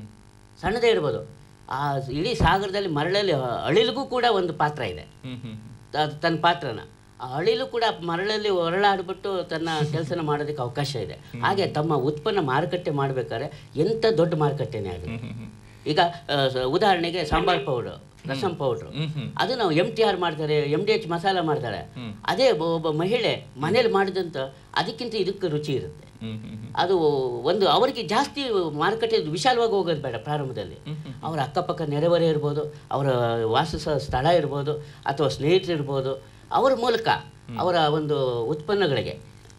ಸಣ್ಣದೇ ಇರ್ಬೋದು ಆ ಇಡೀ ಸಾಗರದಲ್ಲಿ ಮರಳಲ್ಲಿ ಅಳಿಲಿಗೂ ಕೂಡ ಒಂದು ಪಾತ್ರ ಇದೆ ಹ್ಮ್ ಹ್ಮ್ ಅದು ತನ್ನ ಪಾತ್ರನ ಆ ಅಳಿಲು ಕೂಡ ಮರಳಲ್ಲಿ ಹೊರಳಾಡ್ಬಿಟ್ಟು ತನ್ನ ಕೆಲಸನ ಮಾಡೋದಕ್ಕೆ ಅವಕಾಶ ಇದೆ ಹಾಗೆ ತಮ್ಮ ಉತ್ಪನ್ನ ಮಾರುಕಟ್ಟೆ ಮಾಡಬೇಕಾದ್ರೆ ಎಂಥ ದೊಡ್ಡ ಮಾರುಕಟ್ಟೆನೇ ಆಗಲಿ ಈಗ ಆ, ಸ- ಉದಾಹರಣೆಗೆ ಸಾಂಬಾರ್ ಪೌಡ್ರು ರಸಂ ಪೌಡ್ರು ಅದು ನಾವು ಎಮ್ ಟಿ ಆರ್ ಮಾಡ್ತಾರೆ ಎಮ್ ಡಿ ಎಚ್ ಮಸಾಲ ಮಾಡ್ತಾರೆ ಅದೇ ಒಬ್ಬ ಒಬ್ಬ ಮಹಿಳೆ ಮನೇಲಿ ಮಾಡಿದಂಥ ಅದಕ್ಕಿಂತ ಇದಕ್ಕೆ ರುಚಿ ಇರುತ್ತೆ ಹ್ಮ್ ಹ್ಮ್ ಹ್ಮ್ ಅದು ಒಂದು ಅವರಿಗೆ ಜಾಸ್ತಿ ಮಾರುಕಟ್ಟೆ ವಿಶಾಲವಾಗಿ ಹೋಗೋದು ಬೇಡ ಪ್ರಾರಂಭದಲ್ಲಿ ಅವರ ಅಕ್ಕಪಕ್ಕ ನೆರೆಹೊರೆ ಇರ್ಬೋದು ಅವರ ವಾಸಿಸೋ ಸ್ಥಳ ಇರ್ಬೋದು ಅಥವಾ ಸ್ನೇಹಿತರು ಇರ್ಬೋದು ಅವರ ಮೂಲಕ ಅವರ ಒಂದು ಉತ್ಪನ್ನಗಳಿಗೆ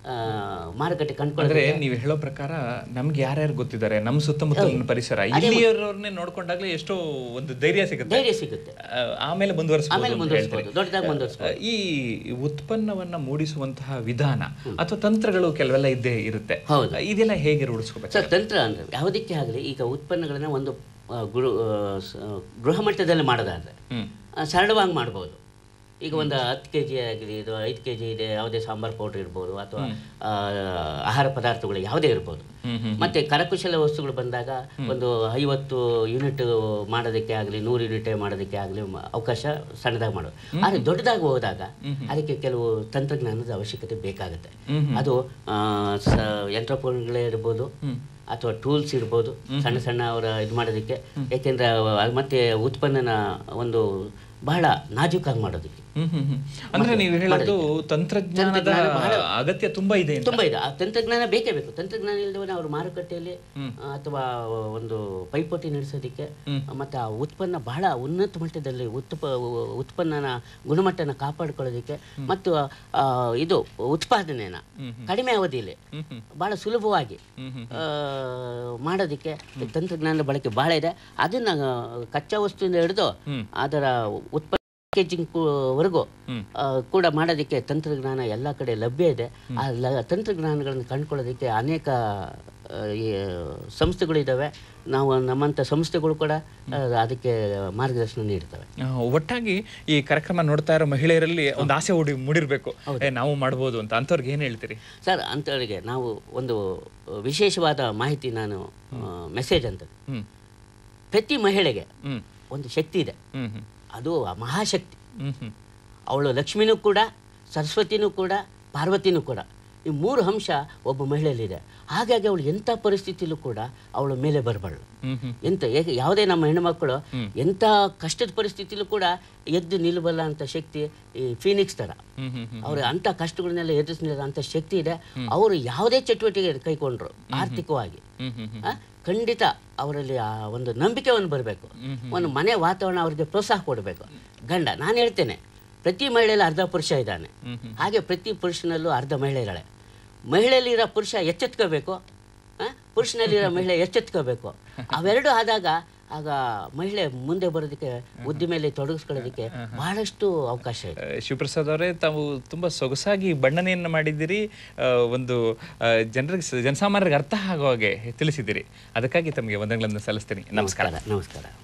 ಆ, ಮಾರುಕಟ್ಟೆ ಅಂದ್ರೆ ಕಂಡುಕೊಳ್ಳೋದ್ರೆ ನೀವು ಹೇಳೋ ಪ್ರಕಾರ ನಮ್ಗೆ ಯಾರ್ಯಾರು ಗೊತ್ತಿದ್ದಾರೆ ನಮ್ಮ ಸುತ್ತಮುತ್ತಲಿನ ಪರಿಸರ ಇಲ್ಲಿಯವರನ್ನೇ ನೋಡ್ಕೊಂಡಾಗ್ಲೇ ಎಷ್ಟೋ ಒಂದು ಧೈರ್ಯ ಸಿಗುತ್ತೆ ಧೈರ್ಯ ಸಿಗುತ್ತೆ ಆ, ಆಮೇಲೆ ಮುಂದುವರಿಸಬಹುದು ಆಮೇಲೆ ಅಂತ ಮುಂದುವರಿಸ್ಬೋದು ಹೇಳ್ತೀರಿ. ದೊಡ್ಡದಾಗಿ ಮುಂದುವರಿಸ್ಬೋದು ಈ ಉತ್ಪನ್ನವನ್ನ ಮೂಡಿಸುವಂತಹ ವಿಧಾನ ಅಥವಾ ತಂತ್ರಗಳು ಕೆಲವೆಲ್ಲ ಇದ್ದೇ ಇರುತ್ತೆ ಹೌದು. ಇದೆಲ್ಲ ಹೇಗೆ ರೂಢಿಸ್ಕೋಬೇಕು ಸರ್ ತಂತ್ರ ಅಂದರೆ ಯಾವುದಕ್ಕೆ ಆಗಲಿ ಈಗ ಉತ್ಪನ್ನಗಳನ್ನ ಒಂದು ಆ, ಗೃಹ ಆ, ಸ- ಗೃಹ ಮಟ್ಟದಲ್ಲಿ ಮಾಡೋದಾದ್ರೆ ಹ್ಮ್ ಆ, ಸರಳವಾಗಿ ಮಾಡ್ಬೋದು ಈಗ ಒಂದು ಹತ್ತು ಕೆ ಜಿ ಆಗಲಿ ಇದು ಐದು ಕೆ ಜಿ ಇದೆ ಯಾವುದೇ ಸಾಂಬಾರ್ ಪೌಡ್ರ್ ಇರ್ಬೋದು ಅಥವಾ ಆ, ಆಹಾರ ಪದಾರ್ಥಗಳು ಯಾವುದೇ ಇರ್ಬೋದು ಮತ್ತೆ ಕರಕುಶಲ ವಸ್ತುಗಳು ಬಂದಾಗ ಒಂದು ಐವತ್ತು ಯೂನಿಟ್ ಮಾಡೋದಕ್ಕೆ ಆಗಲಿ ನೂರು ಯೂನಿಟ್ ಮಾಡೋದಕ್ಕೆ ಆಗಲಿ ಅವಕಾಶ ಸಣ್ಣದಾಗಿ ಮಾಡೋದು ಆದರೆ ದೊಡ್ಡದಾಗಿ ಹೋದಾಗ ಅದಕ್ಕೆ ಕೆಲವು ತಂತ್ರಜ್ಞಾನದ ಅವಶ್ಯಕತೆ ಬೇಕಾಗುತ್ತೆ ಅದು ಆ, ಸ ಯಂತ್ರೋಪಕರಣಗಳೇ ಇರ್ಬೋದು ಅಥವಾ ಟೂಲ್ಸ್ ಇರ್ಬೋದು ಸಣ್ಣ ಸಣ್ಣ ಅವರ ಇದು ಮಾಡೋದಕ್ಕೆ ಯಾಕೆಂದ್ರೆ ಅವ- ಅದು ಮತ್ತೆ ಉತ್ಪನ್ನನ ಒಂದು ಬಹಳ ನಾಜೂಕಾಗಿ ಮಾಡೋದಕ್ಕೆ ಹ್ಮ್ ಹ್ಮ್ ಹ್ಮ್. ಅಂದ್ರೆ ನೀವು ಹೇಳೋದು ತಂತ್ರಜ್ಞಾನದ ಅಗತ್ಯ ತುಂಬಾ ಇದೆ ಅಂತ. ತುಂಬಾ ಇದೆ ಆ ತಂತ್ರಜ್ಞಾನ ಬೇಕೇ ಬೇಕು ತಂತ್ರಜ್ಞಾನ ಇಲ್ಲದೆ ಅವರು ಮಾರುಕಟ್ಟೆಯಲ್ಲಿ ಆ, ಅಥವಾ ಒಂದು ಪೈಪೋಟಿ ನಡೆಸೋದಕ್ಕೆ ಮತ್ತೆ ಆ ಉತ್ಪನ್ನ ಬಹಳ ಉನ್ನತ ಮಟ್ಟದಲ್ಲಿ ಉತ್ಪ ಉತ್ಪನ್ನನ ಗುಣಮಟ್ಟನ ಕಾಪಾಡ್ಕೊಳ್ಳೋದಕ್ಕೆ ಮತ್ತು ಆ, ಇದು ಉತ್ಪಾದನೆನ ಕಡಿಮೆ ಅವಧಿಯಲ್ಲಿ ಬಹಳ ಸುಲಭವಾಗಿ ಆ, ಮಾಡೋದಕ್ಕೆ ತಂತ್ರಜ್ಞಾನದ ಬಳಕೆ ಬಹಳ ಇದೆ ಅದನ್ನ ಆ, ಕಚ್ಚಾ ವಸ್ತುವಿಂದ ಹಿಡಿದು ಅದರ ಉತ್ಪನ್ನ ಪ್ಯಾಕೇಜಿಂಗ್ ವರೆಗೂ ಆ, ಕೂಡ ಮಾಡೋದಕ್ಕೆ ತಂತ್ರಜ್ಞಾನ ಎಲ್ಲ ಕಡೆ ಲಭ್ಯ ಇದೆ ಆ ಲ- ತಂತ್ರಜ್ಞಾನಗಳನ್ನು ಕಂಡುಕೊಳ್ಳೋದಕ್ಕೆ ಅನೇಕ ಆ, ಈ ಸಂಸ್ಥೆಗಳಿದ್ದಾವೆ ನಾವು ನಮ್ಮಂಥ ಸಂಸ್ಥೆಗಳು ಕೂಡ ಆ, ಅದಕ್ಕೆ ಮಾರ್ಗದರ್ಶನ ನೀಡ್ತವೆ ಆ, ಒಟ್ಟಾಗಿ ಈ ಕಾರ್ಯಕ್ರಮ ನೋಡ್ತಾ ಇರೋ ಮಹಿಳೆಯರಲ್ಲಿ ಒಂದು ಆಸೆ ಹುಡಿ ಮೂಡಿರ್ಬೇಕು ಏ, ನಾವು ಮಾಡ್ಬೋದು ಅಂತ ಅಂಥವ್ರಿಗೆ ಏನ್ ಹೇಳ್ತೀರಿ ಸರ್ ಅಂಥವರಿಗೆ ನಾವು ಒಂದು ವಿಶೇಷವಾದ ಮಾಹಿತಿ ನಾನು ಮೆಸೇಜ್ ಅಂತ ಹ್ಮ್ ಪ್ರತಿ ಮಹಿಳೆಗೆ ಹ್ಮ್ ಒಂದು ಶಕ್ತಿ ಇದೆ ಹ್ಮ್ ಹ್ಮ್ ಅದು ಆ ಮಹಾಶಕ್ತಿ ಹ್ಮ್ ಹ್ಮ್ ಅವಳು ಲಕ್ಷ್ಮಿನೂ ಕೂಡ ಸರಸ್ವತಿನೂ ಕೂಡ ಪಾರ್ವತಿನೂ ಕೂಡ ಈ ಮೂರು ಅಂಶ ಒಬ್ಬ ಮಹಿಳೆಯಲ್ಲಿದೆ ಹಾಗಾಗಿ ಅವಳು ಎಂಥ ಪರಿಸ್ಥಿತಿಲೂ ಕೂಡ ಅವಳು ಮೇಲೆ ಬರಬಾಳು ಹ್ಮ್ ಹ್ಮ್ ಎಂತ ಏಕೆ ಯಾವುದೇ ನಮ್ಮ ಹೆಣ್ಣುಮಕ್ಕಳು ಎಂಥ ಕಷ್ಟದ ಪರಿಸ್ಥಿತಿಲೂ ಕೂಡ ಎದ್ದು ನಿಲ್ಲಬಲ್ಲ ಅಂತ ಶಕ್ತಿ ಈ ಫೀನಿಕ್ಸ್ ಥರ ಹ್ಮ್ ಹ್ಮ್ ಹ್ಮ್ ಅವ್ರ ಅಂಥ ಕಷ್ಟಗಳನ್ನೆಲ್ಲ ಎದುರಿಸಿದ ಅಂಥ ಶಕ್ತಿ ಇದೆ ಅವರು ಯಾವುದೇ ಚಟುವಟಿಕೆ ಕೈಕೊಂಡ್ರು ಆರ್ಥಿಕವಾಗಿ ಹ್ಮ್ ಹ್ಮ್ ಆ, ಖಂಡಿತ ಅವರಲ್ಲಿ ಆ ಒಂದು ನಂಬಿಕೆ ಒಂದು ಬರಬೇಕು ಒಂದು ಮನೆ ವಾತಾವರಣ ಅವ್ರಿಗೆ ಪ್ರೋತ್ಸಾಹ ಕೊಡಬೇಕು ಗಂಡ ನಾನು ಹೇಳ್ತೇನೆ ಪ್ರತಿ ಮಹಿಳೆಯಲ್ಲಿ ಅರ್ಧ ಪುರುಷ ಇದ್ದಾನೆ ಹಾಗೆ ಪ್ರತಿ ಪುರುಷನಲ್ಲೂ ಅರ್ಧ ಮಹಿಳೆ ಇದ್ದಾಳೆ ಮಹಿಳೆಯಲ್ಲಿರೋ ಪುರುಷ ಎಚ್ಚೆತ್ಕೋಬೇಕು ಆ, ಪುರುಷನಲ್ಲಿರೋ ಮಹಿಳೆ ಎಚ್ಚೆತ್ಕೋಬೇಕು ಅವೆರಡು ಆದಾಗ ಆಗ ಮಹಿಳೆ ಮುಂದೆ ಬರೋದಕ್ಕೆ ಉದ್ದಿಮೆಯಲ್ಲಿ ತೊಡಗಿಸ್ಕೊಳ್ಳೋದಕ್ಕೆ ಬಹಳಷ್ಟು ಅವಕಾಶ ಇದೆ ಆ, ಶಿವಪ್ರಸಾದ್ ಅವರೇ ತಾವು ತುಂಬಾ ಸೊಗಸಾಗಿ ಬಣ್ಣನೆಯನ್ನು ಮಾಡಿದ್ದೀರಿ ಆ, ಒಂದು ಆ, ಜನರಿಗೆ ಸ- ಜನಸಾಮಾನ್ಯರಿಗೆ ಅರ್ಥ ಆಗೋ ಹಾಗೆ ತಿಳಿಸಿದ್ದೀರಿ ಅದಕ್ಕಾಗಿ ತಮಗೆ ವಂದನೆಗಳನ್ನು ಸಲ್ಲಿಸ್ತೀನಿ ನಮಸ್ಕಾರ ನಮಸ್ಕಾರ